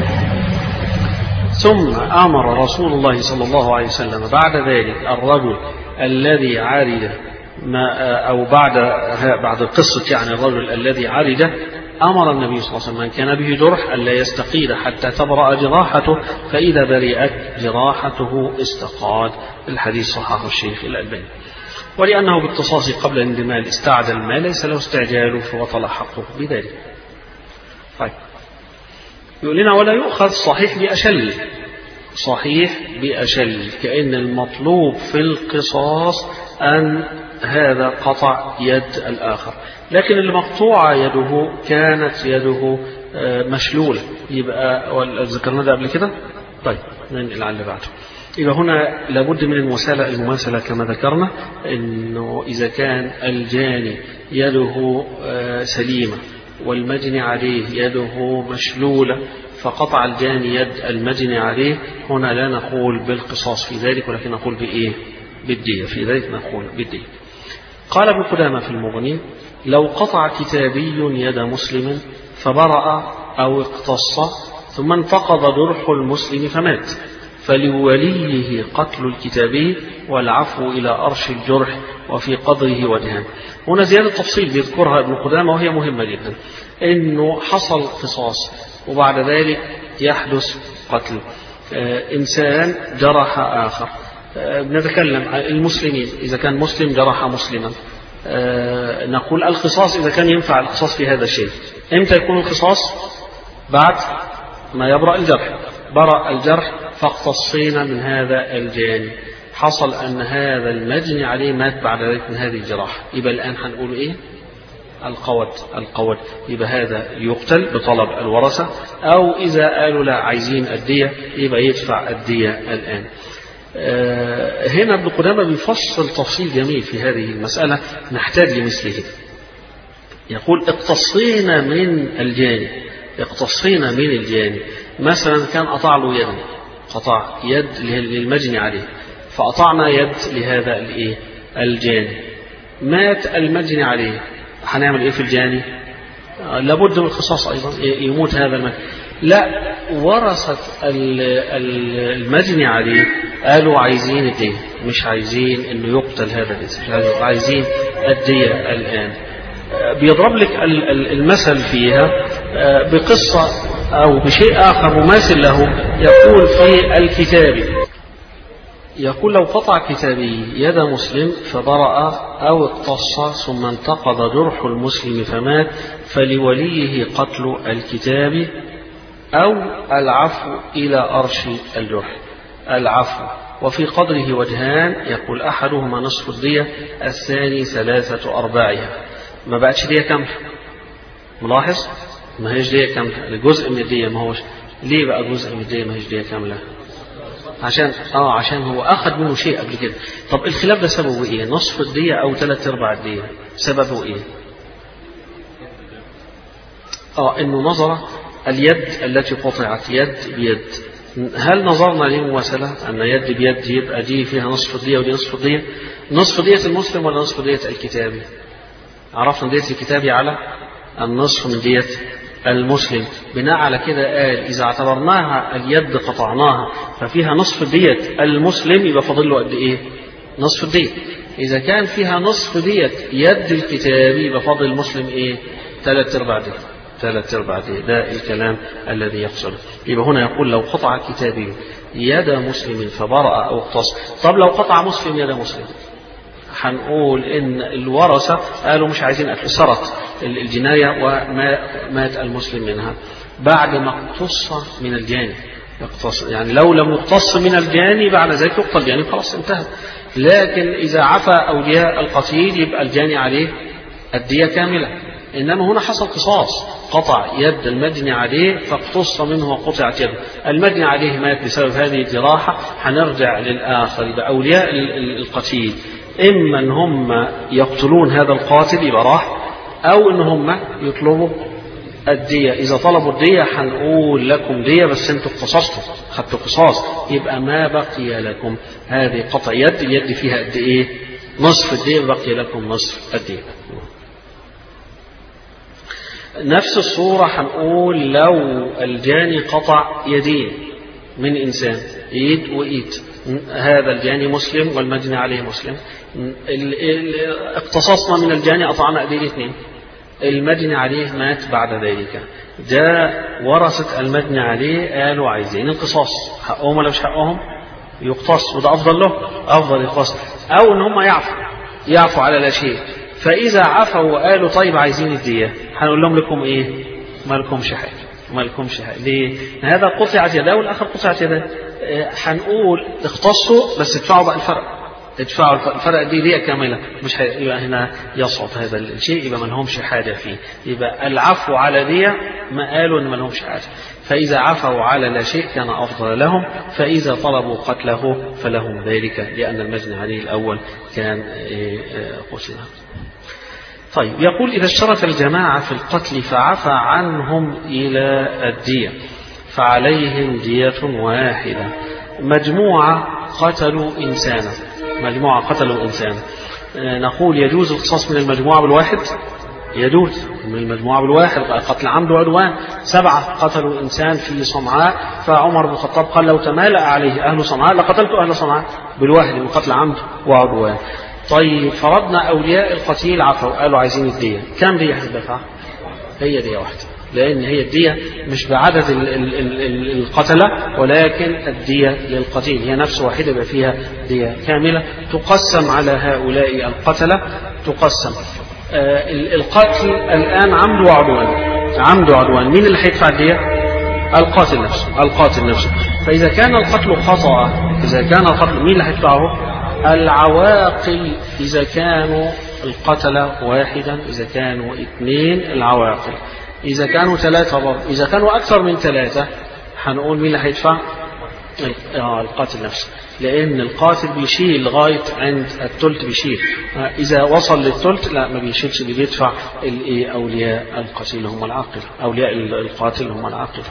ثم أمر رسول الله صلى الله عليه وسلم بعد ذلك الرجل الذي عرج ما أو بعد بعد قصة يعني الرجل الذي عرج أمر النبي صلى الله عليه وسلم من كان به جرح ألا يستقيل حتى تبرأ جراحته فإذا برئت جراحته استقاد الحديث صححه الشيخ الألباني ولأنه باتصاص قبل الاندمال استعجل ما ليس له استعجال فبطل حقه بذلك طيب يقول لنا ولا يؤخذ صحيح بأشل صحيح بأشل كأن المطلوب في القصاص أن هذا قطع يد الآخر لكن اللي مقطوعة يده كانت يده مشلولة يبقى ذكرنا ده قبل كده طيب ننقل على اللي بعده يبقى هنا لابد من المسالة المماثلة كما ذكرنا انه اذا كان الجاني يده سليمة والمجني عليه يده مشلولة فقطع الجاني يد المجني عليه هنا لا نقول بالقصاص في ذلك ولكن نقول بإيه بالدية في ذلك نقول بالدية قال ابن قدامة في المغني لو قطع كتابي يد مسلم فبرأ أو اقتص ثم انتقض جرح المسلم فمات فلوليه قتل الكتابي والعفو إلى أرش الجرح وفي قدره وجهان هنا زيادة تفصيل بيذكرها ابن قدامة وهي مهمة جدا إنه حصل قصاص وبعد ذلك يحدث قتل آه إنسان جرح آخر آه نتكلم عن المسلمين إذا كان مسلم جرح مسلما آه نقول القصاص إذا كان ينفع القصاص في هذا الشيء إمتى يكون القصاص بعد ما يبرأ الجرح برأ الجرح فاقتصينا من هذا الجاني حصل أن هذا المجني عليه مات بعد ذلك من هذه الجراحة يبقى الآن هنقول إيه القود القود يبقى هذا يقتل بطلب الورثة أو إذا قالوا لا عايزين الدية يبقى يدفع الدية الآن هنا ابن قدامة بيفصل تفصيل جميل في هذه المسألة نحتاج لمثله يقول اقتصينا من الجاني اقتصينا من الجاني مثلا كان قطع له يد قطع يد للمجني عليه فقطعنا يد لهذا الايه الجاني مات المجني عليه هنعمل ايه في الجاني لابد من القصاص ايضا يموت هذا المجني لا ورثة المجني عليه قالوا عايزين الدية مش عايزين انه يقتل هذا الانسان مش عايزين الدية الان بيضرب لك المثل فيها بقصة أو بشيء آخر مماثل له يقول في الكتاب يقول لو قطع كتابي يد مسلم فبرأ أو اقتص ثم انتقض جرح المسلم فمات فلوليه قتل الكتاب أو العفو إلى أرش الجرح العفو وفي قدره وجهان يقول أحدهما نصف الدية الثاني ثلاثة أرباعها ما بقتش دية كاملة ملاحظ ما هيش دية كاملة جزء من الدية ما هوش ليه بقى جزء من الدية ما هيش دية كاملة عشان اه عشان هو اخذ منه شيء قبل كده طب الخلاف ده سببه ايه نصف الدية او ثلاث ارباع الدية سببه ايه اه انه نظر اليد التي قطعت يد بيد هل نظرنا لمماثلة أن يد بيد يبقى دي فيها نصف الدية ودي نصف الدية نصف دية المسلم ولا نصف دية الكتابي عرفنا دية الكتابي على النصف من دية المسلم بناء على كده قال إذا اعتبرناها اليد قطعناها ففيها نصف دية المسلم يبقى فاضل له قد إيه؟ نصف الدية إذا كان فيها نصف دية يد الكتابي يبقى فاضل المسلم إيه؟ ثلاث أرباع دية ثلاث أرباع دية ده الكلام الذي يقصده يبقى هنا يقول لو قطع كتابي يد مسلم فبرأ أو اقتص طب لو قطع مسلم يد مسلم هنقول ان الورثه قالوا مش عايزين اكل سرط الجنايه ومات المسلم منها بعد ما اقتص من الجاني يقتص يعني لو لم يقتص من الجاني بعد ذلك يقتل الجاني خلاص انتهى لكن إذا عفى أولياء القتيل يبقى الجاني عليه الدية كاملة إنما هنا حصل قصاص قطع يد المجني عليه فاقتص منه وقطعت يده المجني عليه مات بسبب هذه الجراحة هنرجع للآخر يبقى أولياء القتيل إما أن هم يقتلون هذا القاتل يبقى راح أو أن هم يطلبوا الدية إذا طلبوا الدية هنقول لكم دية بس أنتوا اقتصصتوا خدتوا قصاص يبقى ما بقي لكم هذه قطع يد اليد فيها قد إيه؟ نصف الدية بقي لكم نصف الدية نفس الصورة هنقول لو الجاني قطع يدين من إنسان إيد وإيد هذا الجاني مسلم والمجني عليه مسلم اقتصصنا من الجاني قطعنا ايديه الاثنين المجني عليه مات بعد ذلك جاء ورثة المجني عليه قالوا عايزين القصاص حقهم ولا مش حقهم يقتص وده أفضل له أفضل يقتص أو إن هم يعفوا يعفوا على لا شيء فإذا عفوا وقالوا طيب عايزين الدية هنقول لهم لكم إيه ما لكمش حاجة ما لكمش حاجة ليه هذا قطعت يداه والآخر قطعت يداه هنقول اختصوا بس ادفعوا بقى الفرق ادفعوا الفرق دي دي كاملة مش يبقى هنا يصعد هذا الشيء يبقى ما لهمش حاجة فيه يبقى العفو على دي ما قالوا ان ما لهمش حاجة فإذا عفوا على لا شيء كان أفضل لهم فإذا طلبوا قتله فلهم ذلك لأن المجني عليه الأول كان قتل طيب يقول إذا اشترك الجماعة في القتل فعفى عنهم إلى الدية فعليهم دية واحدة مجموعة قتلوا إنسانا مجموعة قتلوا إنسانا نقول يجوز القصاص من المجموعة بالواحد يجوز من المجموعة بالواحد قتل عمد وعدوان سبعة قتلوا إنسان في صنعاء فعمر بن الخطاب قال لو تمالأ عليه أهل صنعاء لقتلت أهل صنعاء بالواحد من قتل عمد وعدوان طيب فرضنا أولياء القتيل عفوا قالوا عايزين الدية كم دية هتدفع هي دية واحدة لأن هي الدية مش بعدد ال ال ال القتلة ولكن الدية للقتيل هي نفس واحدة يبقى فيها دية كاملة تقسم على هؤلاء القتلة تقسم آه القتل الآن عمد وعدوان عمد وعدوان مين اللي هيدفع الدية؟ القاتل نفسه القاتل نفسه فإذا كان القتل خطأ إذا كان القتل مين اللي هيدفعه؟ العواقل إذا كانوا القتلة واحدا إذا كانوا اثنين العواقل إذا كانوا ثلاثة برضه إذا كانوا أكثر من ثلاثة هنقول مين اللي هيدفع؟ القاتل نفسه لأن القاتل بيشيل لغاية عند الثلث بيشيل إذا وصل للثلث لا ما بيشيلش اللي بيدفع أولياء القتيل هم العاقل أولياء القاتل هم العاقل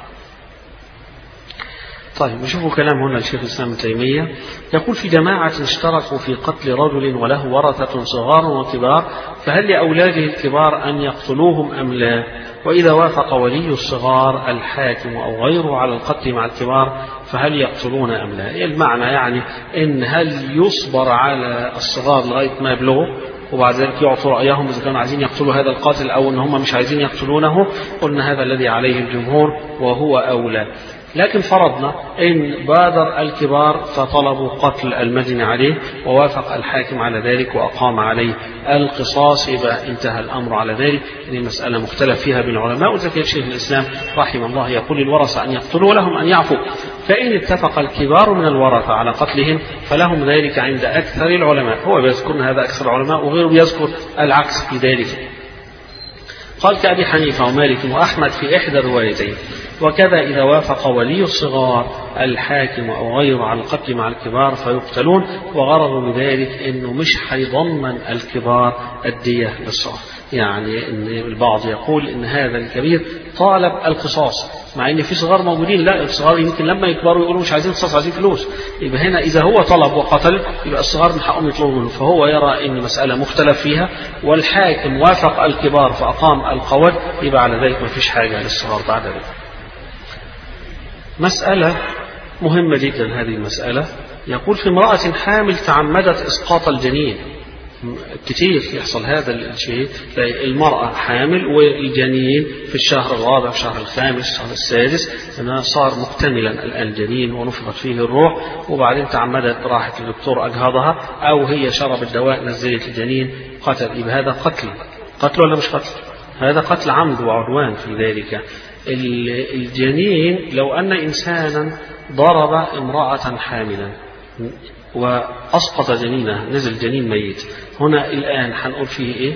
طيب نشوفوا كلام هنا الشيخ الإسلام ابن تيمية يقول في جماعة اشتركوا في قتل رجل وله ورثة صغار وكبار فهل لأولاده الكبار أن يقتلوهم أم لا وإذا وافق ولي الصغار الحاكم أو غيره على القتل مع الكبار فهل يقتلون أم لا المعنى يعني إن هل يصبر على الصغار لغاية ما يبلغوا وبعد ذلك يعطوا رأيهم إذا كانوا عايزين يقتلوا هذا القاتل أو إن هم مش عايزين يقتلونه قلنا هذا الذي عليه الجمهور وهو أولى لكن فرضنا إن بادر الكبار فطلبوا قتل المجني عليه ووافق الحاكم على ذلك وأقام عليه القصاص يبقى انتهى الأمر على ذلك هذه مسألة مختلف فيها بين العلماء وذكر شيخ الإسلام رحمه الله يقول للورثة أن يقتلوا لهم أن يعفوا فإن اتفق الكبار من الورثة على قتلهم فلهم ذلك عند أكثر العلماء هو بيذكر هذا أكثر العلماء وغيره بيذكر العكس في ذلك قال كأبي حنيفة ومالك وأحمد في إحدى الروايتين وكذا إذا وافق ولي الصغار الحاكم أو غيره على القتل مع الكبار فيقتلون وغرض بذلك أنه مش هيضمن الكبار الدية للصغار يعني أن البعض يقول أن هذا الكبير طالب القصاص مع ان في صغار موجودين لا الصغار يمكن لما يكبروا يقولوا مش عايزين قصاص عايزين فلوس يبقى هنا اذا هو طلب وقتل يبقى الصغار من حقهم يطلبوا منه فهو يرى ان مساله مختلف فيها والحاكم وافق الكبار فاقام القود يبقى على ذلك ما فيش حاجه للصغار بعد ذلك مسألة مهمة جدا هذه المسألة يقول في امرأة حامل تعمدت إسقاط الجنين كتير يحصل هذا الشيء المرأة حامل والجنين في الشهر الرابع الشهر الخامس الشهر السادس أنها صار مكتملا الآن جنين ونفخت فيه الروح وبعدين تعمدت راحت للدكتور أجهضها أو هي شربت دواء نزلت الجنين قتل يبقى هذا قتل قتل ولا مش قتل؟ هذا قتل عمد وعدوان في ذلك الجنين لو أن إنسانا ضرب امرأة حاملا وأسقط جنينها نزل جنين ميت هنا الآن هنقول فيه إيه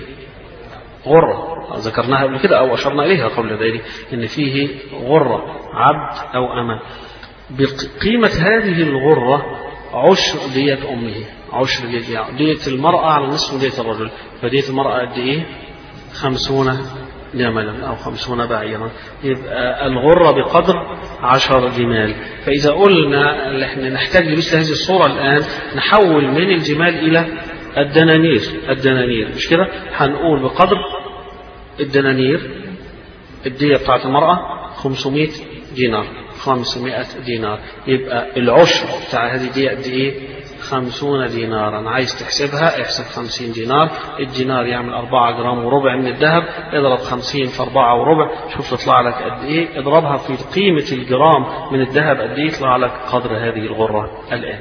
غرة ذكرناها قبل كده أو أشرنا إليها قبل ذلك إن فيه غرة عبد أو أمة بقيمة هذه الغرة عشر دية أمه عشر دية دية المرأة على نصف دية الرجل فدية المرأة قد إيه خمسون جملا أو خمسون بعيرا يبقى الغرة بقدر عشر جمال فإذا قلنا احنا نحتاج لمثل هذه الصورة الآن نحول من الجمال إلى الدنانير الدنانير مش كده هنقول بقدر الدنانير الدية بتاعت المرأة 500 دينار 500 دينار يبقى العشر بتاع هذه دي قد ايه خمسون دينارا عايز تحسبها احسب خمسين دينار الدينار يعمل أربعة جرام وربع من الذهب اضرب خمسين في أربعة وربع شوف تطلع لك قد ايه اضربها في قيمة الجرام من الذهب قد ايه يطلع لك قدر هذه الغرة الآن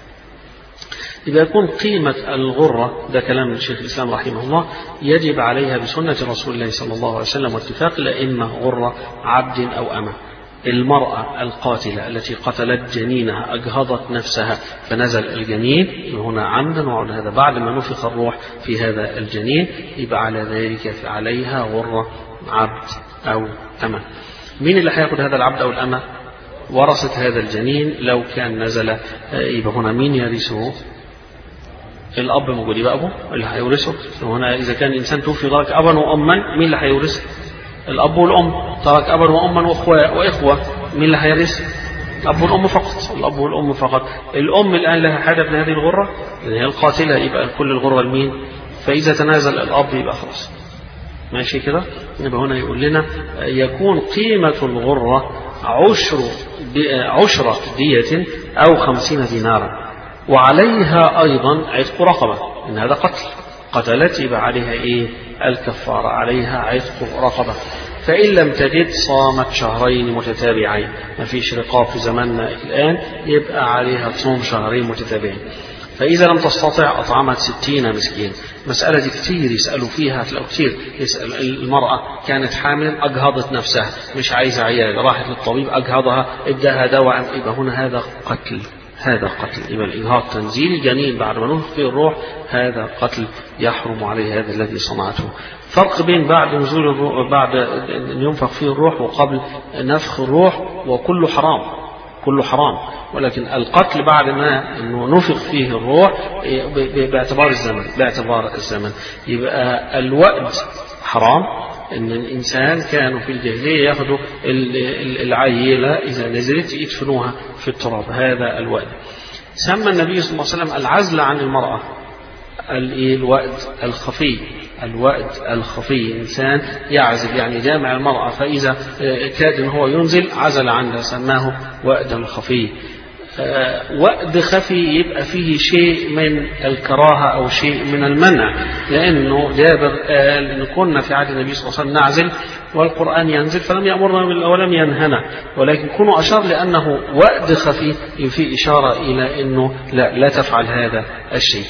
إذا يكون قيمة الغرة ده كلام الشيخ الإسلام رحمه الله يجب عليها بسنة رسول الله صلى الله عليه وسلم واتفاق الأئمة غرة عبد أو أمة المرأة القاتلة التي قتلت جنينها أجهضت نفسها فنزل الجنين هنا عمدا وعد هذا بعد ما نفخ الروح في هذا الجنين يبقى على ذلك عليها غرة عبد أو أمة مين اللي هياخد هذا العبد أو الأمة ورثة هذا الجنين لو كان نزل يبقى هنا مين يرثه الأب موجود يبقى أبوه اللي هيورثه هنا إذا كان الإنسان توفي ترك أبا وأما مين اللي هيورث الأب والأم ترك أبا وأما وأخوة وإخوة مين اللي هيرث الأب والأم فقط الأب والأم فقط الأم الآن لها حاجة من هذه الغرة لأن هي القاتلة يبقى كل الغرة لمين فإذا تنازل الأب يبقى خلاص ماشي كده يبقى هنا يقول لنا يكون قيمة الغرة عشر دي عشرة دية أو خمسين دينارا وعليها أيضا عتق رقبة إن هذا قتل قتلت يبقى عليها إيه الكفارة عليها عتق رقبة فإن لم تجد صامت شهرين متتابعين ما فيش رقاب في زماننا الآن يبقى عليها تصوم شهرين متتابعين فإذا لم تستطع أطعمت ستين مسكين مسألة دي كتير يسألوا فيها تلاقوا كتير يسأل المرأة كانت حامل أجهضت نفسها مش عايزة عيال راحت للطبيب أجهضها اداها دواء يبقى هنا هذا قتل هذا قتل يبقى الإجهاض تنزيل الجنين بعد ما نفخ فيه الروح هذا قتل يحرم عليه هذا الذي صنعته فرق بين بعد نزول الروح بعد أن ينفخ فيه الروح وقبل نفخ الروح وكله حرام كله حرام ولكن القتل بعد ما انه نفخ فيه الروح باعتبار الزمن باعتبار الزمن يبقى الوأد حرام ان الانسان كانوا في الجاهليه ياخذوا العيله اذا نزلت يدفنوها في التراب هذا الوأد سمى النبي صلى الله عليه وسلم العزل عن المراه الوأد الخفي الوأد الخفي إنسان يعزل يعني جامع المرأة فإذا كاد إن هو ينزل عزل عنها سماه وأدا خفي وأد خفي يبقى فيه شيء من الكراهة أو شيء من المنع لأنه جابر قال إن كنا في عهد النبي صلى الله عليه وسلم نعزل والقرآن ينزل فلم يأمرنا ولم ينهنا ولكن كونوا أشار لأنه وأد خفي في إشارة إلى أنه لا لا تفعل هذا الشيء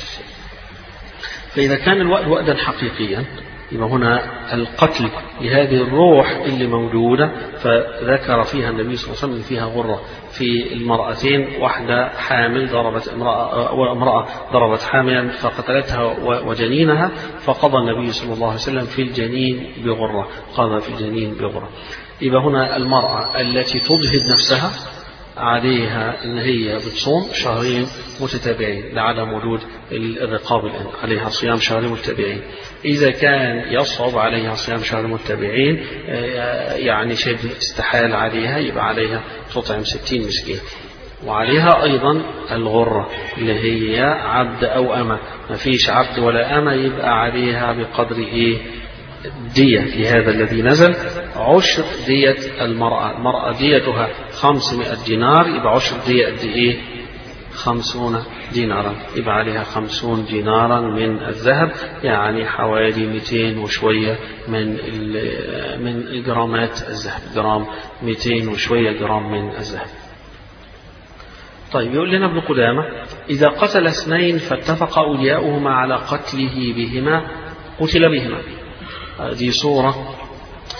فإذا كان الوأد وأدا حقيقيا يبقى هنا القتل لهذه الروح اللي موجودة فذكر فيها النبي صلى الله عليه وسلم فيها غرة في المرأتين واحدة حامل ضربت امرأة وامرأة ضربت حاملا فقتلتها وجنينها فقضى النبي صلى الله عليه وسلم في الجنين بغرة قضى في الجنين بغرة يبقى هنا المرأة التي تجهد نفسها عليها ان هي بتصوم شهرين متتابعين لعدم وجود الرقاب الان عليها صيام شهرين متتابعين اذا كان يصعب عليها صيام شهرين متتابعين يعني شبه استحال عليها يبقى عليها تطعم ستين مسكين وعليها أيضا الغرة اللي هي عبد أو أمة ما فيش عبد ولا أمة يبقى عليها بقدر إيه دية لهذا الذي نزل عشر دية المرأة المرأة ديتها خمسمائة دينار يبقى عشر دية قد إيه خمسون دينارا يبقى عليها خمسون دينارا من الذهب يعني حوالي 200 وشوية من من جرامات الذهب جرام 200 وشوية جرام من الذهب طيب يقول لنا ابن قدامة إذا قتل اثنين فاتفق أولياؤهما على قتله بهما قتل بهما هذه صورة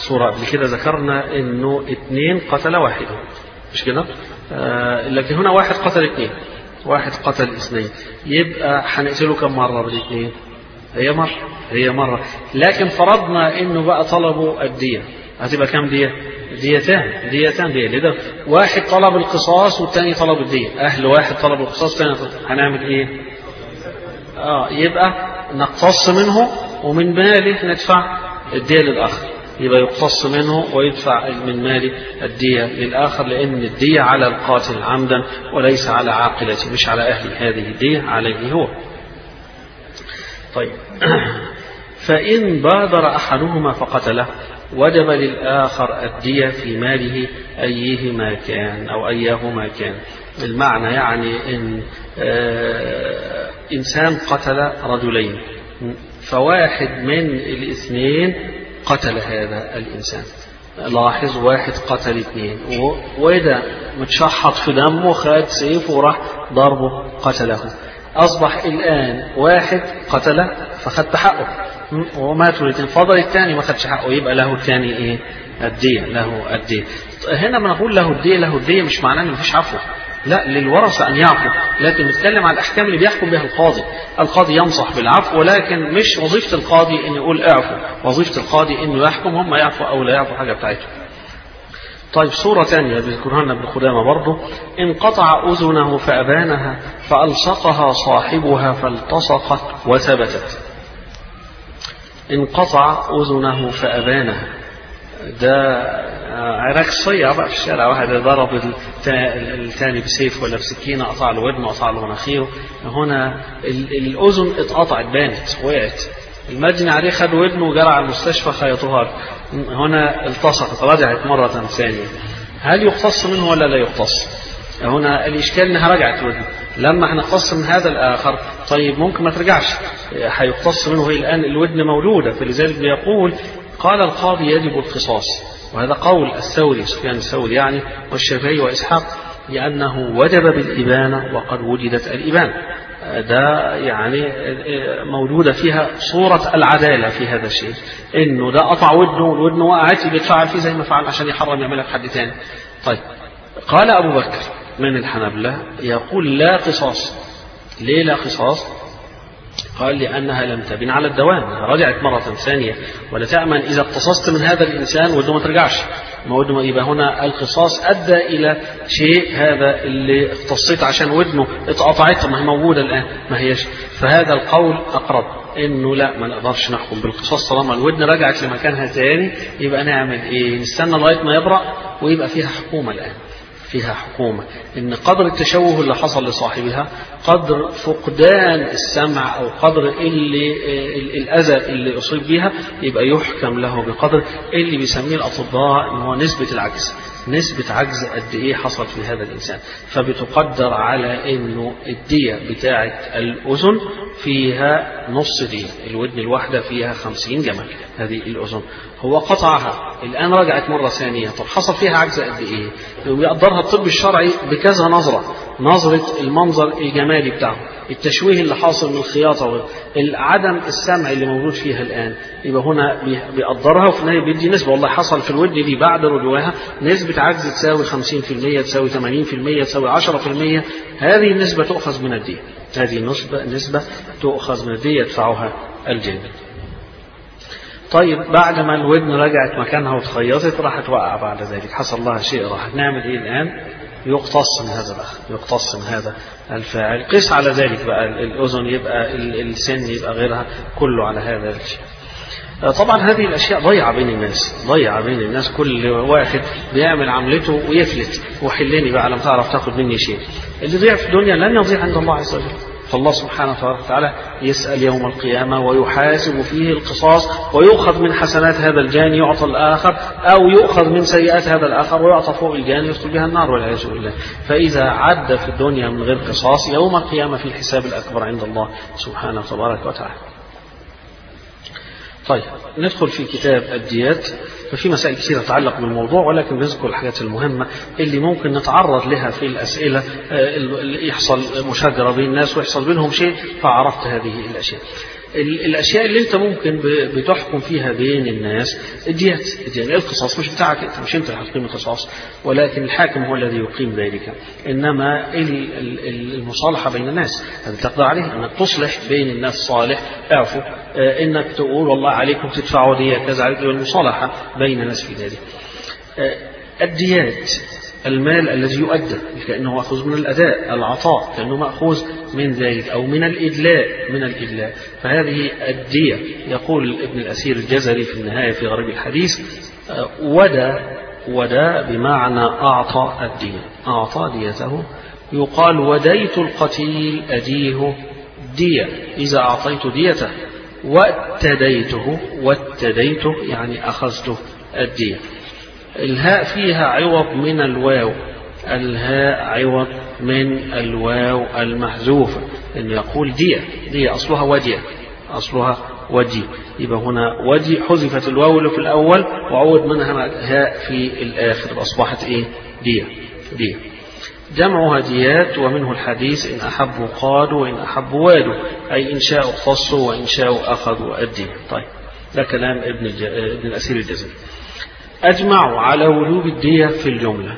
صورة قبل كده ذكرنا انه اثنين قتل واحد مش كده آه لكن هنا واحد قتل اثنين واحد قتل اثنين يبقى هنقتله كم مرة بالاثنين هي مرة هي مرة لكن فرضنا انه بقى طلبوا الدية هتبقى كام دية ديتان ديتان دية لده واحد طلب القصاص والتاني طلب الدية اهل واحد طلب القصاص والتاني طلب هنعمل ايه اه يبقى نقتص منه ومن ماله ندفع الدية للآخر يبقى يقتص منه ويدفع من مال الدية للآخر لأن الدية على القاتل عمدا وليس على عاقلته مش على أهل هذه الدية عليه هو طيب فإن بادر أحدهما فقتله وجب للآخر الدية في ماله أيهما كان أو أيهما كان المعنى يعني إن آه إنسان قتل رجلين فواحد من الاثنين قتل هذا الإنسان لاحظ واحد قتل اثنين وإذا متشحط في دمه خد سيف وراح ضربه قتله أصبح الآن واحد قتله فخد حقه وماتوا الاثنين فضل الثاني ما خدش حقه يبقى له الثاني ايه الدية له الدية هنا ما نقول له الدية له الدية مش معناه ان مفيش عفو لا للورثة أن يعفو لكن نتكلم عن الأحكام اللي بيحكم بها القاضي القاضي ينصح بالعفو ولكن مش وظيفة القاضي أن يقول اعفو وظيفة القاضي أنه يحكم هم يعفو أو لا يعفو حاجة بتاعتهم طيب صورة ثانية بيذكرها لنا ابن خدامة برضه انقطع أذنه فأبانها فألصقها صاحبها فالتصقت وثبتت انقطع أذنه فأبانها ده عراك صيع بقى في الشارع واحد ضرب الثاني بسيف ولا بسكينة قطع له ودنه قطع له مناخيره هنا الأذن اتقطعت بانت وقعت المجني عليه خد ودنه وجرى على المستشفى خيطوها هنا التصقت رجعت مرة ثانية هل يقتص منه ولا لا يقتص هنا الإشكال إنها رجعت ودنه لما هنقتص من هذا الآخر طيب ممكن ما ترجعش هيقتص منه هي الآن الودن مولودة فلذلك بيقول قال القاضي يجب القصاص وهذا قول الثوري سفيان الثوري يعني والشافعي وإسحاق لأنه وجب بالإبانة وقد وجدت الإبانة ده يعني موجودة فيها صورة العدالة في هذا الشيء إنه ده قطع ودنه والودن وقعت بيتفعل فيه زي ما فعل عشان يحرم يعملها في حد تاني طيب قال أبو بكر من الحنبلة يقول لا قصاص ليه لا قصاص قال لأنها لم تبن على الدوام رجعت مرة ثانية ولا تأمن إذا اقتصصت من هذا الإنسان ودنه ما ترجعش ما ودنه يبقى هنا القصاص أدى إلى شيء هذا اللي اقتصيت عشان ودنه اتقطعت ما هي موجودة الآن ما هيش فهذا القول أقرب انه لا ما نقدرش نحكم بالقصاص طالما الودن رجعت لمكانها تاني يبقى نعمل ايه نستنى لغايه ما يبرأ ويبقى فيها حكومه الان فيها حكومة إن قدر التشوه اللي حصل لصاحبها قدر فقدان السمع أو قدر اللي الأذى اللي أصيب بها يبقى يحكم له بقدر اللي بيسميه الأطباء إن هو نسبة العجز نسبة عجز قد إيه حصل في هذا الإنسان فبتقدر على إنه الدية بتاعة الأذن فيها نص دية الودن الواحدة فيها خمسين جمل هذه الأذن هو قطعها الآن رجعت مرة ثانية طب حصل فيها عجز قد إيه يقدرها الطب الشرعي بكذا نظرة نظرة المنظر الجمالي بتاعه التشويه اللي حاصل من الخياطة عدم السمع اللي موجود فيها الآن يبقى هنا بيقدرها وفي النهاية بيدي نسبة والله حصل في الودن دي بعد رجوعها نسبة عجز تساوي 50% تساوي 80% تساوي 10% هذه النسبة تؤخذ من الدية هذه النسبة نسبة تؤخذ من الدية يدفعها الجلد طيب بعد ما الودن رجعت مكانها وتخيطت راحت وقع بعد ذلك حصل لها شيء راح نعمل ايه الان يقتص من هذا الاخ يقتص من هذا الفاعل قس على ذلك بقى الاذن يبقى السن يبقى غيرها كله على هذا الشيء طبعا هذه الاشياء ضيعه بين الناس ضيعه بين الناس كل واحد بيعمل عملته ويفلت وحلني بقى لم تعرف تاخد مني شيء اللي ضيع في الدنيا لن يضيع عند الله عز وجل فالله سبحانه وتعالى يسأل يوم القيامة ويحاسب فيه القصاص ويؤخذ من حسنات هذا الجاني يعطى الآخر أو يؤخذ من سيئات هذا الآخر ويعطى فوق الجاني يدخل بها النار والعياذ بالله فإذا عد في الدنيا من غير قصاص يوم القيامة في الحساب الأكبر عند الله سبحانه تبارك وتعالى طيب ندخل في كتاب الديات ففي مسائل كثيرة تتعلق بالموضوع ولكن نذكر الحاجات المهمة اللي ممكن نتعرض لها في الأسئلة اللي يحصل مشاجرة بين الناس ويحصل بينهم شيء فعرفت هذه الأشياء الاشياء اللي انت ممكن بتحكم فيها بين الناس الديات يعني القصاص مش بتاعك انت مش انت اللي هتقيم القصاص ولكن الحاكم هو الذي يقيم ذلك انما المصالحه بين الناس هذا تقدر عليه انك تصلح بين الناس صالح اعفوا انك تقول والله عليكم تدفعوا دية كذا عليكم المصالحه بين الناس في ذلك الديات المال الذي يؤدى كأنه مأخوذ من الأداء العطاء كأنه مأخوذ من ذلك أو من الإدلاء من الإدلاء فهذه الدية يقول ابن الأسير الجزري في النهاية في غريب الحديث ودى ودى بمعنى أعطى الدية أعطى ديته يقال وديت القتيل أديه دية إذا أعطيت ديته واتديته واتديته يعني أخذته الدية الهاء فيها عوض من الواو الهاء عوض من الواو المحذوفة إنه يقول دية دية أصلها ودية أصلها ودي يبقى هنا ودي حذفت الواو اللي في الأول وعوض منها هاء في الآخر أصبحت إيه دية دية جمعها ديات ومنه الحديث إن أحبوا قادوا وإن أحبوا وادوا أي إن شاءوا اختصوا وإن شاءوا أخذوا الدية طيب ده كلام ابن, الج... ابن الأسير الجزري أجمعوا على وجوب الدية في الجملة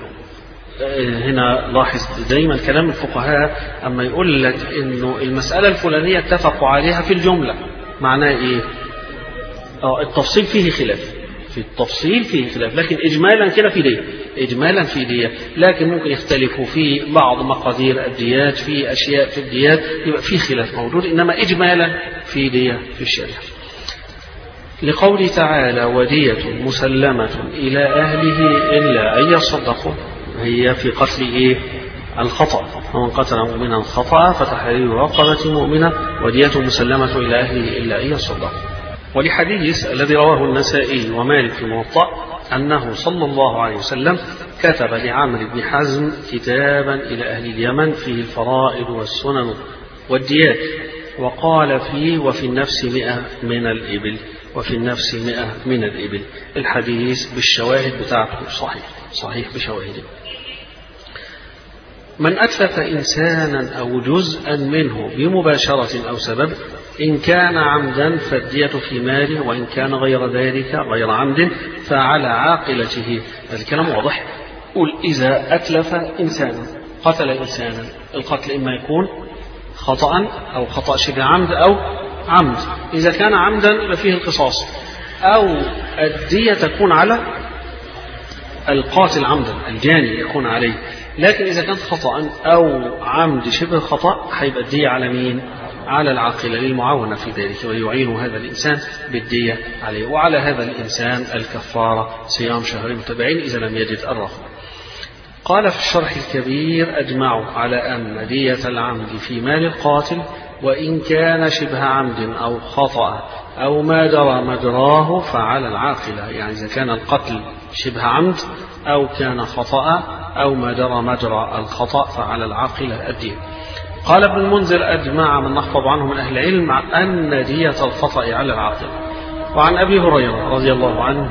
هنا لاحظ دايما كلام الفقهاء أما يقول لك إنه المسألة الفلانية اتفقوا عليها في الجملة معناه إيه؟ اه التفصيل فيه خلاف في التفصيل فيه خلاف لكن إجمالا كده في دية إجمالا في دية لكن ممكن يختلفوا في بعض مقادير الديات في أشياء في الديات يبقى في خلاف موجود إنما إجمالا في دية في الشريعة لقوله تعالى ودية مسلمة إلى أهله إلا أن يصدقوا هي في قتل إيه الخطأ ومن قتل مؤمنا خطأ فتحرير رقبة مؤمنة ودية مسلمة إلى أهله إلا أن يصدقوا ولحديث الذي رواه النسائي ومالك في الموطأ أنه صلى الله عليه وسلم كتب لعمرو بن حزم كتابا إلى أهل اليمن فيه الفرائض والسنن والديات وقال فيه وفي النفس مئة من الإبل وفي النفس مئة من الإبل الحديث بالشواهد بتاعته صحيح صحيح بشواهده من أتلف إنسانا أو جزءا منه بمباشرة أو سبب إن كان عمدا فالدية في ماله وإن كان غير ذلك غير عمد فعلى عاقلته هذا الكلام واضح قل إذا أتلف إنسانا قتل إنسانا القتل إما يكون خطأ أو خطأ شبه عمد أو عمد إذا كان عمدا يبقى فيه القصاص أو الدية تكون على القاتل عمدا الجاني يكون عليه لكن إذا كان خطأ أو عمد شبه خطأ هيبقى الدية على مين؟ على العاقلة للمعاونة في ذلك ويعين هذا الإنسان بالدية عليه وعلى هذا الإنسان الكفارة صيام شهرين متبعين إذا لم يجد الرفض قال في الشرح الكبير أجمعوا على أن دية العمد في مال القاتل وإن كان شبه عمد أو خطأ أو ما درى مجراه فعلى العاقلة يعني إذا كان القتل شبه عمد أو كان خطأ أو ما درى مجرى الخطأ فعلى العاقلة الدين قال ابن المنذر أجمع من نحفظ عنه من أهل العلم أن دية الخطأ على العاقلة وعن أبي هريرة رضي الله عنه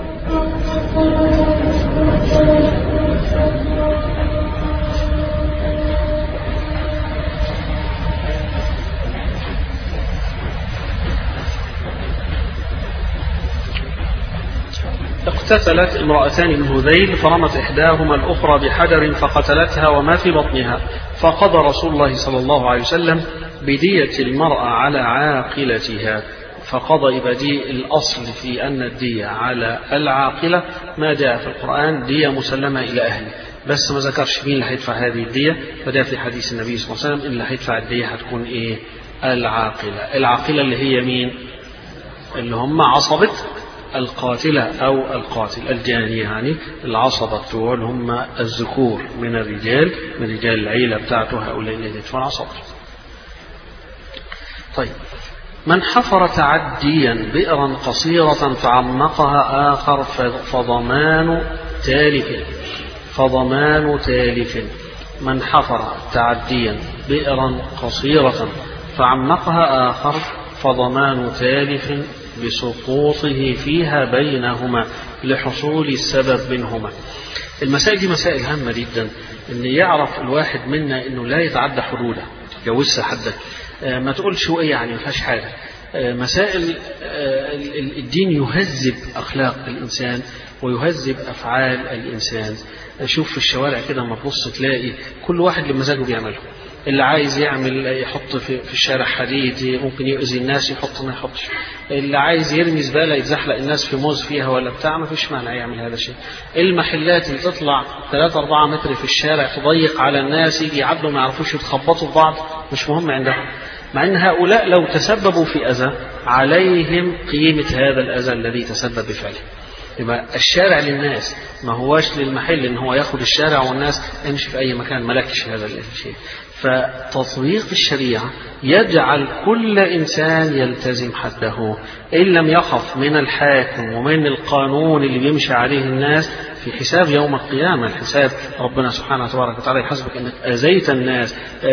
اقتتلت امرأتان من هذيل فرمت إحداهما الأخرى بحجر فقتلتها وما في بطنها فقضى رسول الله صلى الله عليه وسلم بدية المرأة على عاقلتها فقضى بديء الأصل في أن الدية على العاقلة ما جاء في القرآن دية مسلمة إلى أهله بس ما ذكرش مين اللي هيدفع هذه الدية فده في حديث النبي صلى الله عليه وسلم اللي هيدفع الدية هتكون إيه العاقلة العاقلة اللي هي مين اللي هم عصبة القاتلة أو القاتل الجاني يعني العصبة بتوع هم الذكور من الرجال من رجال العيلة بتاعته هؤلاء اللي يدفعون عصبة طيب من حفر تعديا بئرا قصيرة فعمقها آخر فضمان تالف فضمان تالف من حفر تعديا بئرا قصيرة فعمقها آخر فضمان تالف بسقوطه فيها بينهما لحصول السبب منهما المسائل دي مسائل هامة جدا ان يعرف الواحد منا انه لا يتعدى حدوده يجوزها حدك ما تقولش ايه يعني ما فيهاش حاجه مسائل الدين يهذب أخلاق الإنسان ويهذب أفعال الإنسان شوف في الشوارع كده لما تبص تلاقي كل واحد لمزاجه بيعمله اللي عايز يعمل يحط في, في الشارع حديد ممكن يؤذي الناس يحط ما يحطش اللي عايز يرمي زباله يتزحلق الناس في موز فيها ولا بتاع ما فيش مانع يعمل هذا الشيء المحلات اللي تطلع 3 4 متر في الشارع تضيق على الناس يجي يعدوا ما يعرفوش يتخبطوا في بعض مش مهم عندهم مع ان هؤلاء لو تسببوا في اذى عليهم قيمه هذا الاذى الذي تسبب بفعله يبقى الشارع للناس ما هواش للمحل ان هو ياخد الشارع والناس امشي في اي مكان ملكش هذا الشيء فتطبيق الشريعة يجعل كل إنسان يلتزم حده إن لم يخف من الحاكم ومن القانون اللي بيمشي عليه الناس في حساب يوم القيامة الحساب ربنا سبحانه وتبارك وتعالى يحاسبك أنك أذيت الناس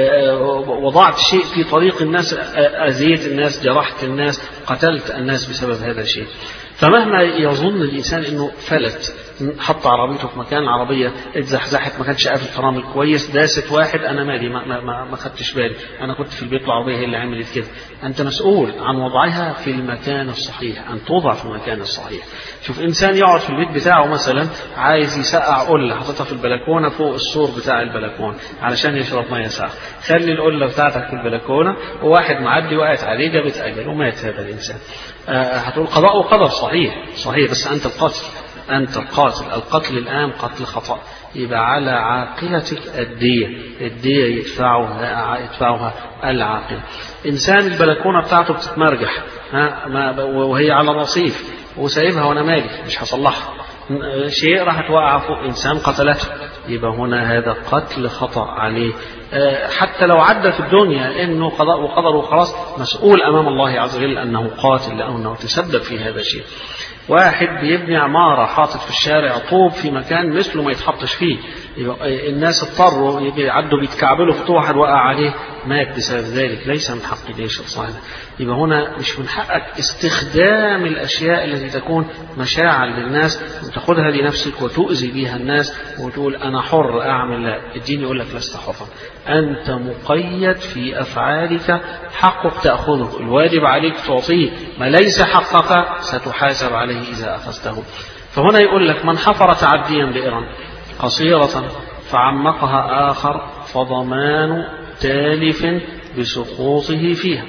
وضعت شيء في طريق الناس أذيت الناس جرحت الناس قتلت الناس بسبب هذا الشيء فمهما يظن الإنسان أنه فلت حط عربيته في مكان عربية اتزحزحت ما كانش قافل فرامل كويس داست واحد أنا مالي ما, ما, ما, ما خدتش بالي أنا كنت في البيت العربية هي اللي عملت كده أنت مسؤول عن وضعها في المكان الصحيح أن توضع في المكان الصحيح شوف إنسان يقعد في البيت بتاعه مثلا عايز يسقع قلة حاططها في البلكونة فوق السور بتاع البلكونة علشان يشرب مية ساقعة خلي القلة بتاعتك في البلكونة وواحد معدي وقعت عليه جابت أجل ومات هذا الإنسان آه هتقول قضاء وقدر صحيح صحيح بس أنت القاتل أنت القاتل القتل الآن قتل خطأ يبقى على عاقلتك الدية الدية يدفعها يدفعها العاقل إنسان البلكونة بتاعته بتتمرجح ها ما وهي على رصيف وسايبها وأنا مالي مش هصلحها شيء راح توقع فوق إنسان قتلته يبقى هنا هذا قتل خطأ عليه حتى لو عدى في الدنيا انه قضاء وقدر وخلاص مسؤول امام الله عز وجل انه قاتل لانه تسبب في هذا الشيء. واحد بيبني عمارة حاطط في الشارع طوب في مكان مثله ما يتحطش فيه يبقى الناس اضطروا يعدوا بيتكعبلوا في طوب واحد وقع عليه مات بسبب ذلك ليس من حق ليش الصالح يبقى هنا مش من حقك استخدام الأشياء التي تكون مشاعا للناس وتاخذها لنفسك وتؤذي بها الناس وتقول أنا حر أعمل لا الدين يقول لك لست حرا أنت مقيد في أفعالك حقك تأخذه الواجب عليك تعطيه ما ليس حقك ستحاسب عليه إذا أخذته فهنا يقول لك من حفر تعديا بئرا قصيرة فعمقها آخر فضمان تالف بسقوطه فيها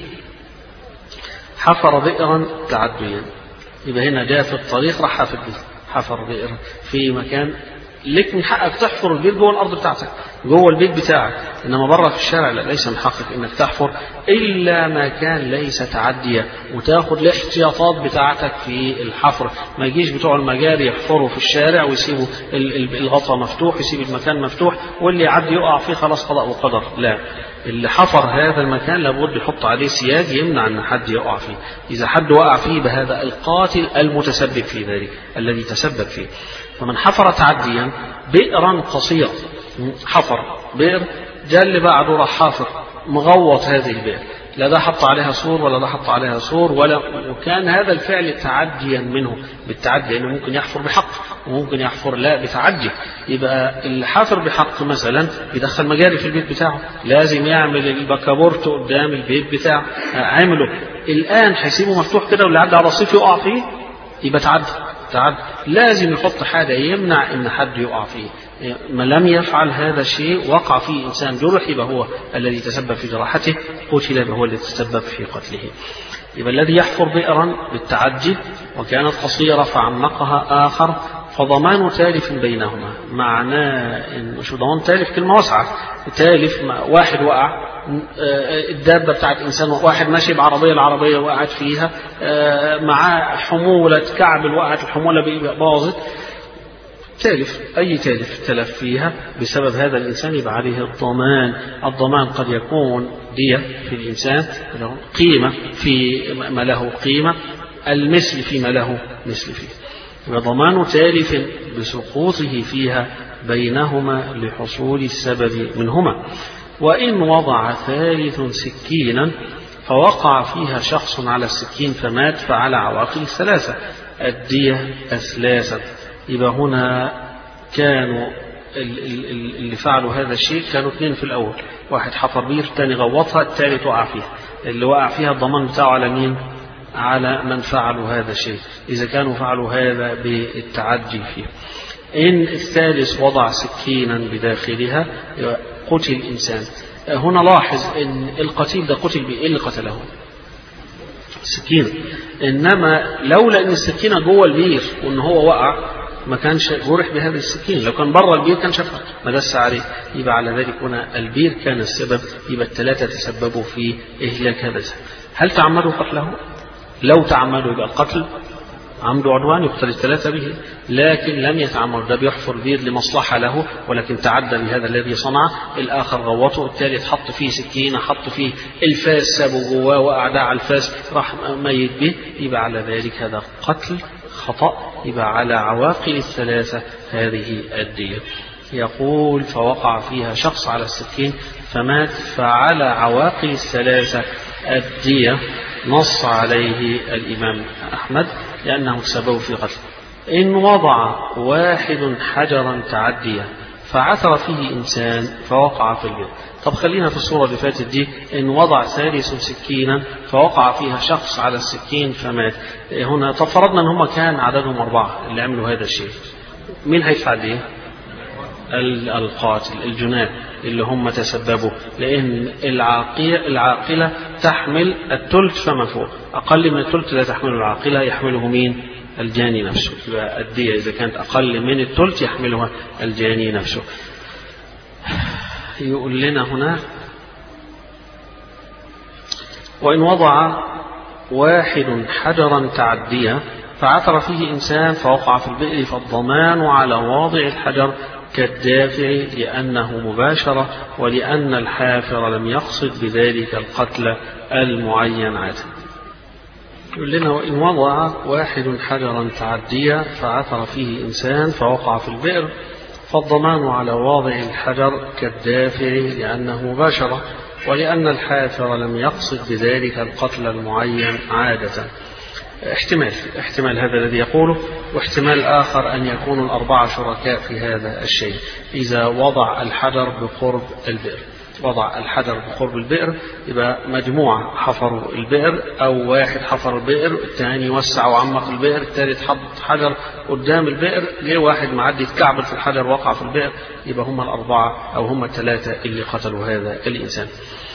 حفر بئرا تعديا يبقى هنا جاء في الطريق راح حفر حفر بئرا في مكان لك من حقك تحفر البيت جوه الارض بتاعتك جوه البيت بتاعك انما بره في الشارع لا ليس من حقك انك تحفر الا ما كان ليس تعديا وتاخد الاحتياطات بتاعتك في الحفر ما يجيش بتوع المجاري يحفروا في الشارع ويسيبوا الغطا مفتوح يسيب المكان مفتوح واللي يعدي يقع فيه خلاص قضاء وقدر لا اللي حفر هذا المكان لابد يحط عليه سياج يمنع ان حد يقع فيه اذا حد وقع فيه بهذا القاتل المتسبب في ذلك الذي تسبب فيه فمن حفر تعديا بئرا قصيرا حفر بئر جاء اللي بعده راح حافر مغوط هذه البئر لا ده حط عليها سور ولا ده حط عليها سور ولا وكان هذا الفعل تعديا منه بالتعدي لانه ممكن يحفر بحق وممكن يحفر لا بتعدي يبقى اللي حافر بحق مثلا يدخل مجاري في البيت بتاعه لازم يعمل البكابورت قدام البيت بتاعه عمله الان هيسيبه مفتوح كده واللي عدى على الرصيف يقع فيه يبقى تعدي تعدي لازم يحط حاجه يمنع ان حد يقع فيه ما لم يفعل هذا الشيء وقع فيه إنسان جرح يبقى هو الذي تسبب في جراحته قتل يبقى هو الذي تسبب في قتله يبقى الذي يحفر بئرا بالتعدي وكانت قصيرة فعمقها آخر فضمان تالف بينهما معناه إن مش ضمان تالف كلمة واسعة تالف واحد وقع الدابة بتاعت إنسان واحد ماشي بعربية العربية وقعت فيها معاه حمولة كعب وقعت الحمولة باظت تالف أي تالف تلف فيها بسبب هذا الإنسان يبقى عليه الضمان الضمان قد يكون دية في الإنسان قيمة في ما له قيمة المثل فيما له مثل فيه وضمان تالف بسقوطه فيها بينهما لحصول السبب منهما وإن وضع ثالث سكينا فوقع فيها شخص على السكين فمات فعلى عواقب الثلاثة الدية أثلاثة يبقى هنا كانوا اللي فعلوا هذا الشيء كانوا اثنين في الأول واحد حفر بير الثاني غوطها الثالث وقع فيها اللي وقع فيها الضمان بتاعه على مين على من فعلوا هذا الشيء إذا كانوا فعلوا هذا بالتعدي فيه إن الثالث وضع سكينا بداخلها قتل إنسان هنا لاحظ أن القتيل ده قتل بإيه اللي قتله سكينة إنما لولا أن السكينة جوه البير وأن هو وقع ما كانش جرح بهذه السكين لو كان بره البير كان شافها ما دس عليه يبقى على ذلك هنا البير كان السبب يبقى الثلاثة تسببوا في إهلاك هذا السبب هل تعمدوا قتله؟ لو تعمدوا يبقى القتل عمد عدوان يقتل الثلاثة به لكن لم يتعمد ده بيحفر بير لمصلحة له ولكن تعدى بهذا الذي صنع الآخر غوطه الثالث حط فيه سكينة حط فيه الفاس سابه جواه وقعد على الفاس راح ميت به يبقى على ذلك هذا قتل خطأ يبقى على عواقل الثلاثة هذه الدية يقول فوقع فيها شخص على السكين فمات فعلى عواقل الثلاثة الدية نص عليه الإمام أحمد لأنه سبب في قتله إن وضع واحد حجرا تعديا فعثر فيه إنسان فوقع في البئر طب خلينا في الصورة اللي فاتت دي إن وضع ثالث سكينا فوقع فيها شخص على السكين فمات هنا طب فرضنا إن هم كان عددهم أربعة اللي عملوا هذا الشيء مين هيدفع دي؟ القاتل الجنات اللي هم تسببوا لأن العاقلة, العاقلة تحمل الثلث فما فوق أقل من الثلث لا تحمله العاقلة يحمله مين الجاني نفسه يبقى الدية إذا كانت أقل من الثلث يحملها الجاني نفسه يقول لنا هنا وإن وضع واحد حجرا تعديا فعثر فيه إنسان فوقع في البئر فالضمان على واضع الحجر كالدافع لأنه مباشرة ولأن الحافر لم يقصد بذلك القتل المعين عاده يقول لنا وإن وضع واحد حجرا تعديا فعثر فيه إنسان فوقع في البئر فالضمان على واضع الحجر كالدافع لأنه مباشرة ولأن الحافر لم يقصد بذلك القتل المعين عادة احتمال احتمال هذا الذي يقوله واحتمال آخر أن يكون الأربعة شركاء في هذا الشيء إذا وضع الحجر بقرب البئر وضع الحجر بقرب البئر يبقى مجموعة حفروا البئر أو واحد حفر البئر الثاني وسع وعمق البئر الثالث حط حجر قدام البئر جه واحد معدي اتكعبل في الحجر وقع في البئر يبقى هم الأربعة أو هم الثلاثة اللي قتلوا هذا الإنسان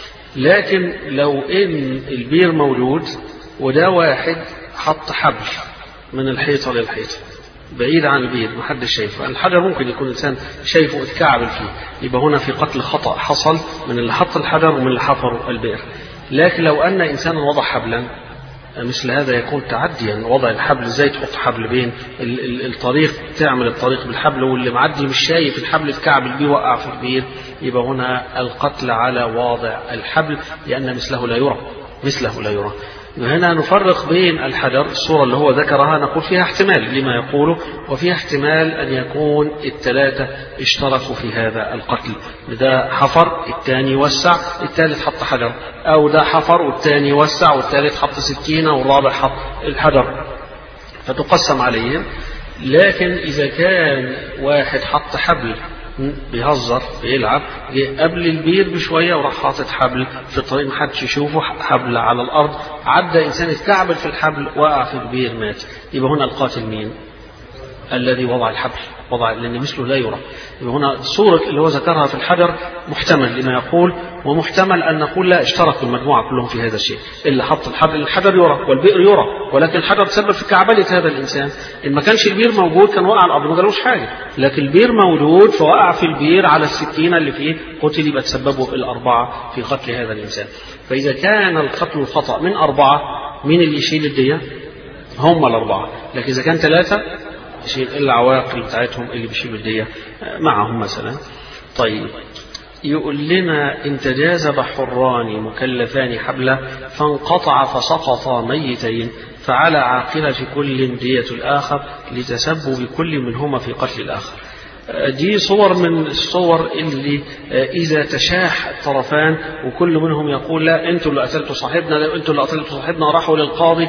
لكن لو إن البير موجود وده واحد حط حبل من الحيطة للحيطة بعيد عن البيت محدش شايفه الحجر ممكن يكون الإنسان شايفه اتكعبل فيه يبقى هنا في قتل خطأ حصل من اللي حط الحجر ومن اللي حفروا البئر لكن لو أن إنسانا وضع حبلا مثل هذا يكون تعديا وضع الحبل ازاي تحط حبل بين ال- ال- الطريق تعمل الطريق بالحبل واللي معدي مش شايف الحبل اتكعبل بيه وقع في البير يبقى هنا القتل على واضع الحبل لأن مثله لا يرى مثله لا يرى هنا نفرق بين الحجر الصورة اللي هو ذكرها نقول فيها احتمال لما يقوله وفيها احتمال أن يكون الثلاثة اشتركوا في هذا القتل ده حفر الثاني وسع الثالث حط حجر أو ده حفر والثاني وسع والثالث حط سكينة والرابع حط الحجر فتقسم عليهم لكن إذا كان واحد حط حبل بيهزر بيلعب جه قبل البير بشويه وراح حاطط حبل في الطريق محدش يشوفه حبل على الارض عدى انسان اتكعبل في الحبل وقع في البير مات يبقى هنا القاتل مين؟ الذي وضع الحبل وضع لان مثله لا يرى يبقى هنا صورة اللي هو ذكرها في الحجر محتمل لما يقول ومحتمل ان نقول لا اشتركوا المجموعه كلهم في هذا الشيء اللي حط الحبل الحجر يرى والبئر يرى ولكن الحجر تسبب في كعبله هذا الانسان ان ما كانش البير موجود كان وقع على الارض ما جالوش حاجه لكن البير موجود فوقع في البير على السكينه اللي فيه قتل يبقى تسببوا الاربعه في قتل هذا الانسان فاذا كان القتل الخطا من اربعه مين اللي يشيل الديه؟ هم الاربعه لكن اذا كان ثلاثه يشيل العواقل بتاعتهم اللي بيشيلوا الدية معهم مثلا طيب يقول لنا إن تجاذب حران مكلفان حبلا فانقطع فسقطا ميتين فعلى عاقلة كل دية الآخر لتسبب كل منهما في قتل الآخر دي صور من الصور اللي إذا تشاح الطرفان وكل منهم يقول لا أنتوا اللي قتلتوا صاحبنا لا أنتوا اللي قتلتوا صاحبنا راحوا للقاضي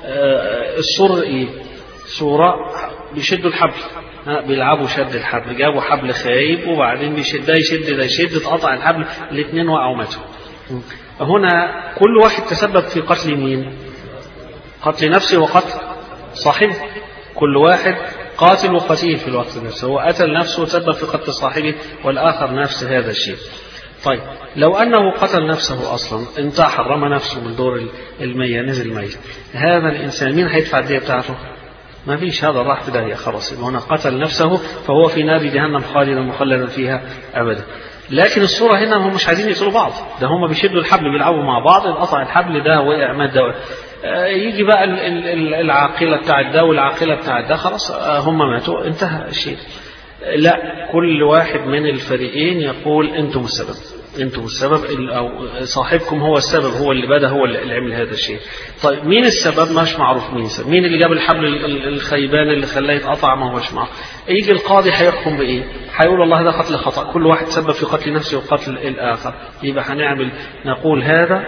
الصور إيه؟ صورة بيشدوا الحبل ها بيلعبوا شد الحبل جابوا حبل خايب وبعدين بيشد ده يشد ده يشد اتقطع الحبل الاثنين وقعوا ماتوا هنا كل واحد تسبب في قتل مين قتل نفسه وقتل صاحبه كل واحد قاتل وقتيل في الوقت نفسه هو قتل نفسه وتسبب في قتل صاحبه والآخر نفس هذا الشيء طيب لو أنه قتل نفسه أصلا انتحر رمى نفسه من دور المية نزل ميت هذا الإنسان مين هيدفع الدية بتاعته؟ ما فيش هذا راح في داهية خلاص هنا قتل نفسه فهو في نار جهنم خالدا مخلدا فيها أبدا لكن الصورة هنا هم مش عايزين يقتلوا بعض ده هم بيشدوا الحبل بيلعبوا مع بعض انقطع الحبل ده وقع مات ده يجي بقى العاقلة بتاعت ده والعاقلة بتاعت ده خلاص هم ماتوا انتهى الشيء لا كل واحد من الفريقين يقول انتم السبب انتم السبب او صاحبكم هو السبب هو اللي بدا هو اللي عمل هذا الشيء طيب مين السبب مش معروف مين السبب مين اللي جاب الحبل الخيبان اللي خلاه يتقطع ما هوش معروف يجي القاضي هيحكم بايه هيقول والله ده قتل خطا كل واحد سبب في قتل نفسه وقتل الاخر يبقى هنعمل نقول هذا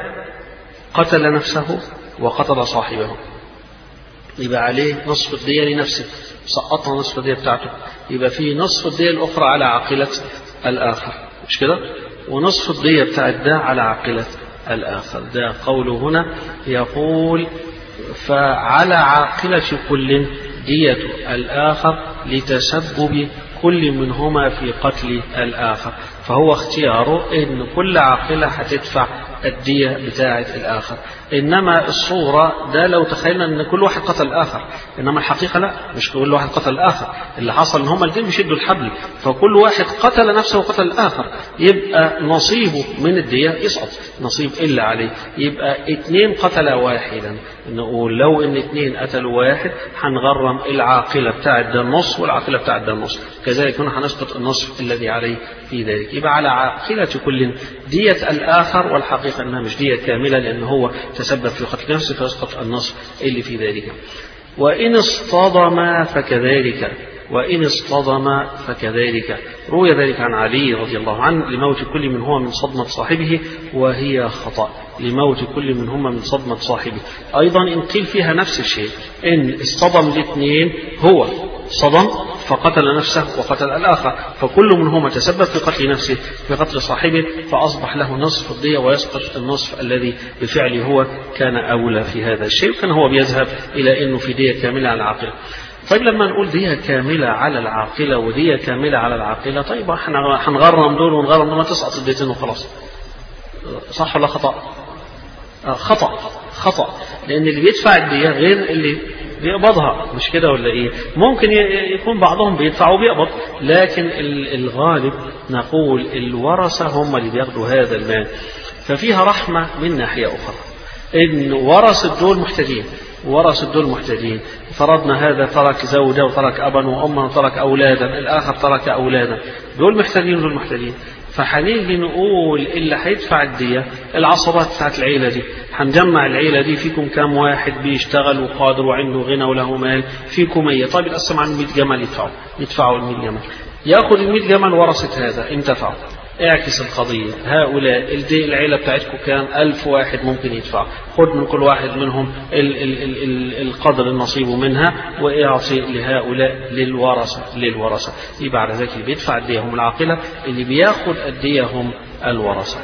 قتل نفسه وقتل صاحبه يبقى عليه نصف الدية لنفسه سقطنا نصف الدية بتاعته يبقى في نصف الدية الأخرى على عاقلة الآخر مش كده ونصف الدية بتاعت ده على عاقلة الآخر ده قوله هنا يقول فعلى عاقلة كل دية الآخر لتسبب كل منهما في قتل الآخر فهو اختياره ان كل عاقلة هتدفع الدية بتاعة الآخر إنما الصورة ده لو تخيلنا أن كل واحد قتل الآخر إنما الحقيقة لا مش كل واحد قتل الآخر اللي حصل إن هما الاثنين بيشدوا الحبل فكل واحد قتل نفسه وقتل الآخر يبقى نصيبه من الدية يسقط نصيب إلا عليه يبقى اثنين قتل واحدا نقول لو إن اثنين قتلوا واحد هنغرم العاقلة بتاعة ده النص والعاقلة بتاعة ده النص كذلك هنا هنسقط النصف الذي عليه في ذلك يبقى على عاقلة كل دية الآخر والحقيقة أنها مش دية كاملة لأن هو تسبب في قتل نفسه فيسقط النصف اللي في ذلك وإن اصطدم فكذلك وإن اصطدم فكذلك روي ذلك عن علي رضي الله عنه لموت كل من هو من صدمة صاحبه وهي خطأ لموت كل منهما من صدمة صاحبه أيضا إن قيل فيها نفس الشيء إن اصطدم الاثنين هو صدم فقتل نفسه وقتل الآخر فكل منهما تسبب في قتل نفسه في قتل صاحبه فأصبح له نصف الدية ويسقط النصف الذي بفعله هو كان أولى في هذا الشيء وكان هو بيذهب إلى أنه في دية كاملة على العاقل طيب لما نقول دية كاملة على العاقلة ودية كاملة على العاقلة طيب احنا هنغرم دول ونغرم دول ما تسقط الديتين وخلاص صح ولا خطأ؟ خطأ خطأ لأن اللي بيدفع الدية غير اللي بيقبضها مش كده ولا ايه ممكن يكون بعضهم بيدفع وبيقبض لكن الغالب نقول الورثة هم اللي بياخدوا هذا المال ففيها رحمة من ناحية أخرى إن ورثة دول محتاجين ورثة دول محتاجين فرضنا هذا ترك زوجة وترك أبا وأما وترك أولادا الآخر ترك أولادا دول محتاجين دول محتاجين فهنيجي نقول اللي هيدفع الدية العصبات بتاعت العيلة دي هنجمع العيلة دي فيكم كام واحد بيشتغل وقادر وعنده غنى وله مال فيكم 100 طيب القسم عن 100 جمل يدفعوا يدفعوا ال 100 جمل ياخد ال 100 جمل ورثة هذا انتفعوا اعكس القضية هؤلاء الدي العيلة بتاعتكم كام ألف واحد ممكن يدفع خد من كل واحد منهم ال ال ال ال القدر النصيب منها واعطي لهؤلاء للورثة للورثة يبقى على ذلك اللي بيدفع الدية هم العاقلة اللي بياخد الدية هم الورثة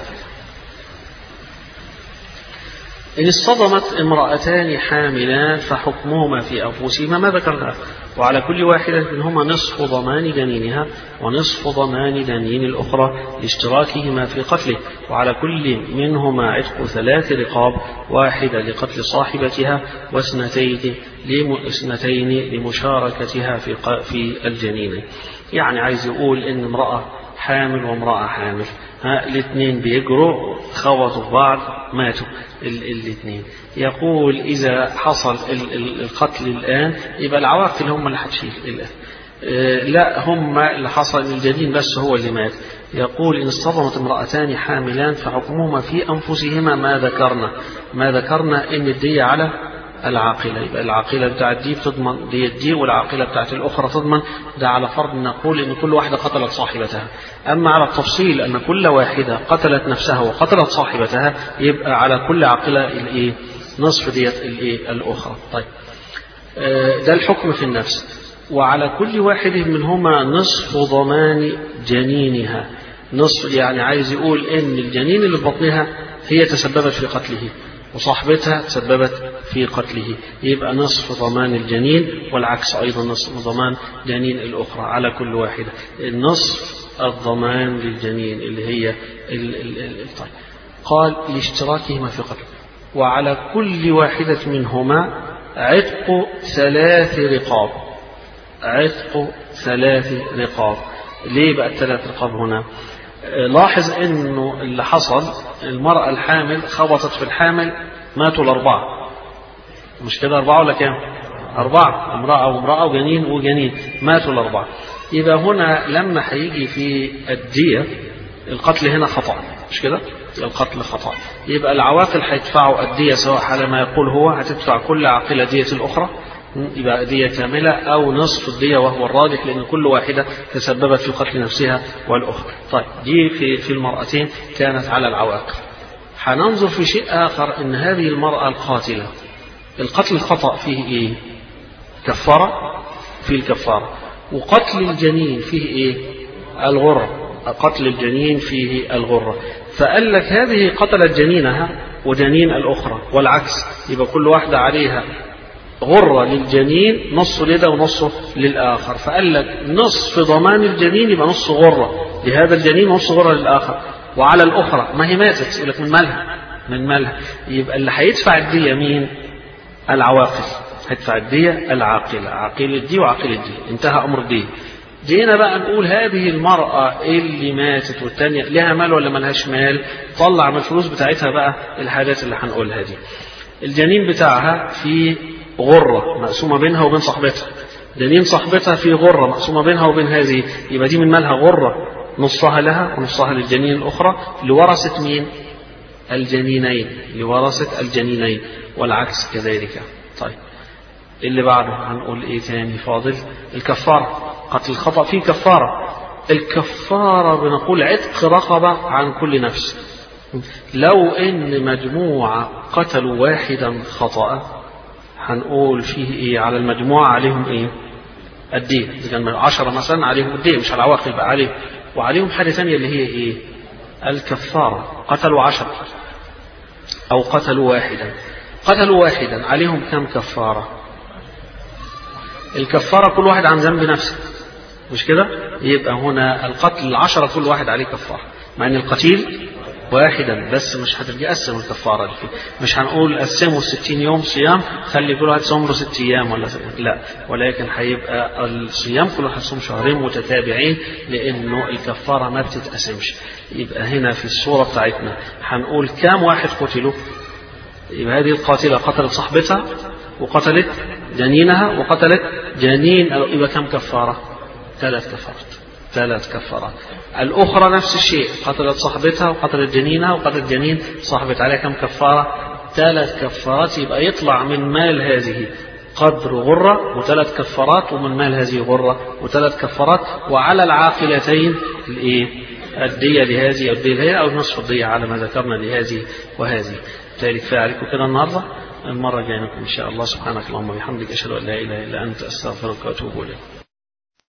إن اصطدمت امرأتان حاملان فحكمهما في أنفسهما ما ذكرنا وعلى كل واحدة منهما نصف ضمان جنينها ونصف ضمان جنين الأخرى لاشتراكهما في قتله وعلى كل منهما عتق ثلاث رقاب واحدة لقتل صاحبتها واثنتين اثنتين لمشاركتها في في الجنين يعني عايز يقول إن امرأة حامل وامرأة حامل ها الاثنين بيجروا خبطوا في بعض ماتوا الاثنين يقول إذا حصل القتل الآن يبقى العواقل هم اللي هتشيل الآن لا هم اللي حصل الجنين بس هو اللي مات يقول إن اصطدمت امرأتان حاملان فحكمهما في أنفسهما ما ذكرنا ما ذكرنا إن الدية على العاقلة يبقى العاقلة بتاعت دي بتضمن دي دي والعاقلة بتاعت الأخرى تضمن ده على فرض نقول إن كل واحدة قتلت صاحبتها أما على التفصيل أن كل واحدة قتلت نفسها وقتلت صاحبتها يبقى على كل عاقلة الإيه نصف ديت الإيه الأخرى طيب ده الحكم في النفس وعلى كل واحد منهما نصف ضمان جنينها نصف يعني عايز يقول ان الجنين اللي في بطنها هي تسببت في قتله وصاحبتها تسببت في قتله يبقى نصف ضمان الجنين والعكس أيضا نصف ضمان جنين الأخرى على كل واحدة النصف الضمان للجنين اللي هي ال ال ال طيب. قال لاشتراكهما في قتل وعلى كل واحدة منهما عتق ثلاث رقاب عتق ثلاث رقاب ليه بقى الثلاث رقاب هنا لاحظ انه اللي حصل المرأة الحامل خبطت في الحامل ماتوا الأربعة مش كده أربعة ولا كام؟ أربعة امرأة وامرأة وجنين وجنين ماتوا الأربعة يبقى هنا لما هيجي في الدية القتل هنا خطأ مش كده؟ القتل خطأ يبقى العواقل هيدفعوا الدية سواء على ما يقول هو هتدفع كل عاقلة دية الأخرى يبقى دية كاملة أو نصف الدية وهو الراجح لأن كل واحدة تسببت في قتل نفسها والأخرى طيب دي في في المرأتين كانت على العواقل هننظر في شيء آخر أن هذه المرأة القاتلة القتل الخطأ فيه إيه كفارة فيه الكفارة وقتل الجنين فيه إيه الغرة قتل الجنين فيه الغرة فقال لك هذه قتلت جنينها وجنين الأخرى والعكس يبقى كل واحدة عليها غرة للجنين نص لده ونصه للآخر فقال لك نصف ضمان الجنين يبقى نص غرة لهذا الجنين ونص غرة للآخر وعلى الأخرى ما هي ماتت يقول لك من مالها من مالها يبقى اللي هيدفع الدية مين العواقل هيدفع الدية العاقلة عاقل الدي وعاقل الدي انتهى أمر الدية جينا بقى نقول هذه المرأة اللي ماتت والتانية لها مال ولا ملهاش مال طلع من الفلوس بتاعتها بقى الحاجات اللي هنقولها دي الجنين بتاعها في غرة مقسومة بينها وبين صاحبتها جنين صاحبتها في غرة مقسومة بينها وبين هذه يبقى دي من مالها غرة نصها لها ونصها للجنين الأخرى لورثة مين الجنينين لورثة الجنينين والعكس كذلك طيب اللي بعده هنقول ايه تاني فاضل الكفارة قتل الخطأ فيه كفارة الكفارة بنقول عتق رقبة عن كل نفس لو ان مجموعة قتلوا واحدا خطأ هنقول فيه ايه على المجموعة عليهم ايه الدين إذا كان عشرة مثلا عليهم الدين مش على العواقل بقى عليهم وعليهم حاجة ثانية اللي هي ايه الكفارة قتلوا عشرة أو قتلوا واحدا قتلوا واحدا عليهم كم كفارة الكفارة كل واحد عن ذنب نفسه مش كده يبقى هنا القتل العشرة كل واحد عليه كفارة مع ان القتيل واحدا بس مش هتبقى قسم الكفارة دي مش هنقول قسموا الستين يوم صيام خلي كل واحد صوم له ست أيام ولا ست. لا ولكن هيبقى الصيام كل واحد صوم شهرين متتابعين لأنه الكفارة ما بتتقسمش يبقى هنا في الصورة بتاعتنا هنقول كام واحد قتلوا يبقى هذه القاتلة قتلت صاحبتها وقتلت جنينها وقتلت جنين يبقى كم كفارة ثلاث كفارات ثلاث كفارات الأخرى نفس الشيء قتلت صاحبتها وقتلت جنينها وقتلت جنين صاحبت عليها كم كفارة ثلاث كفارات يبقى يطلع من مال هذه قدر غرة وثلاث كفارات ومن مال هذه غرة وثلاث كفارات وعلى العاقلتين الإيه الدية لهذه أو الدية لهذه أو نصف الدية على ما ذكرنا لهذه وهذه ذلك فعليكم كده النهارده المرة الجاية إن شاء الله سبحانك اللهم وبحمدك أشهد أن لا إله إلا أنت أستغفرك وأتوب إليك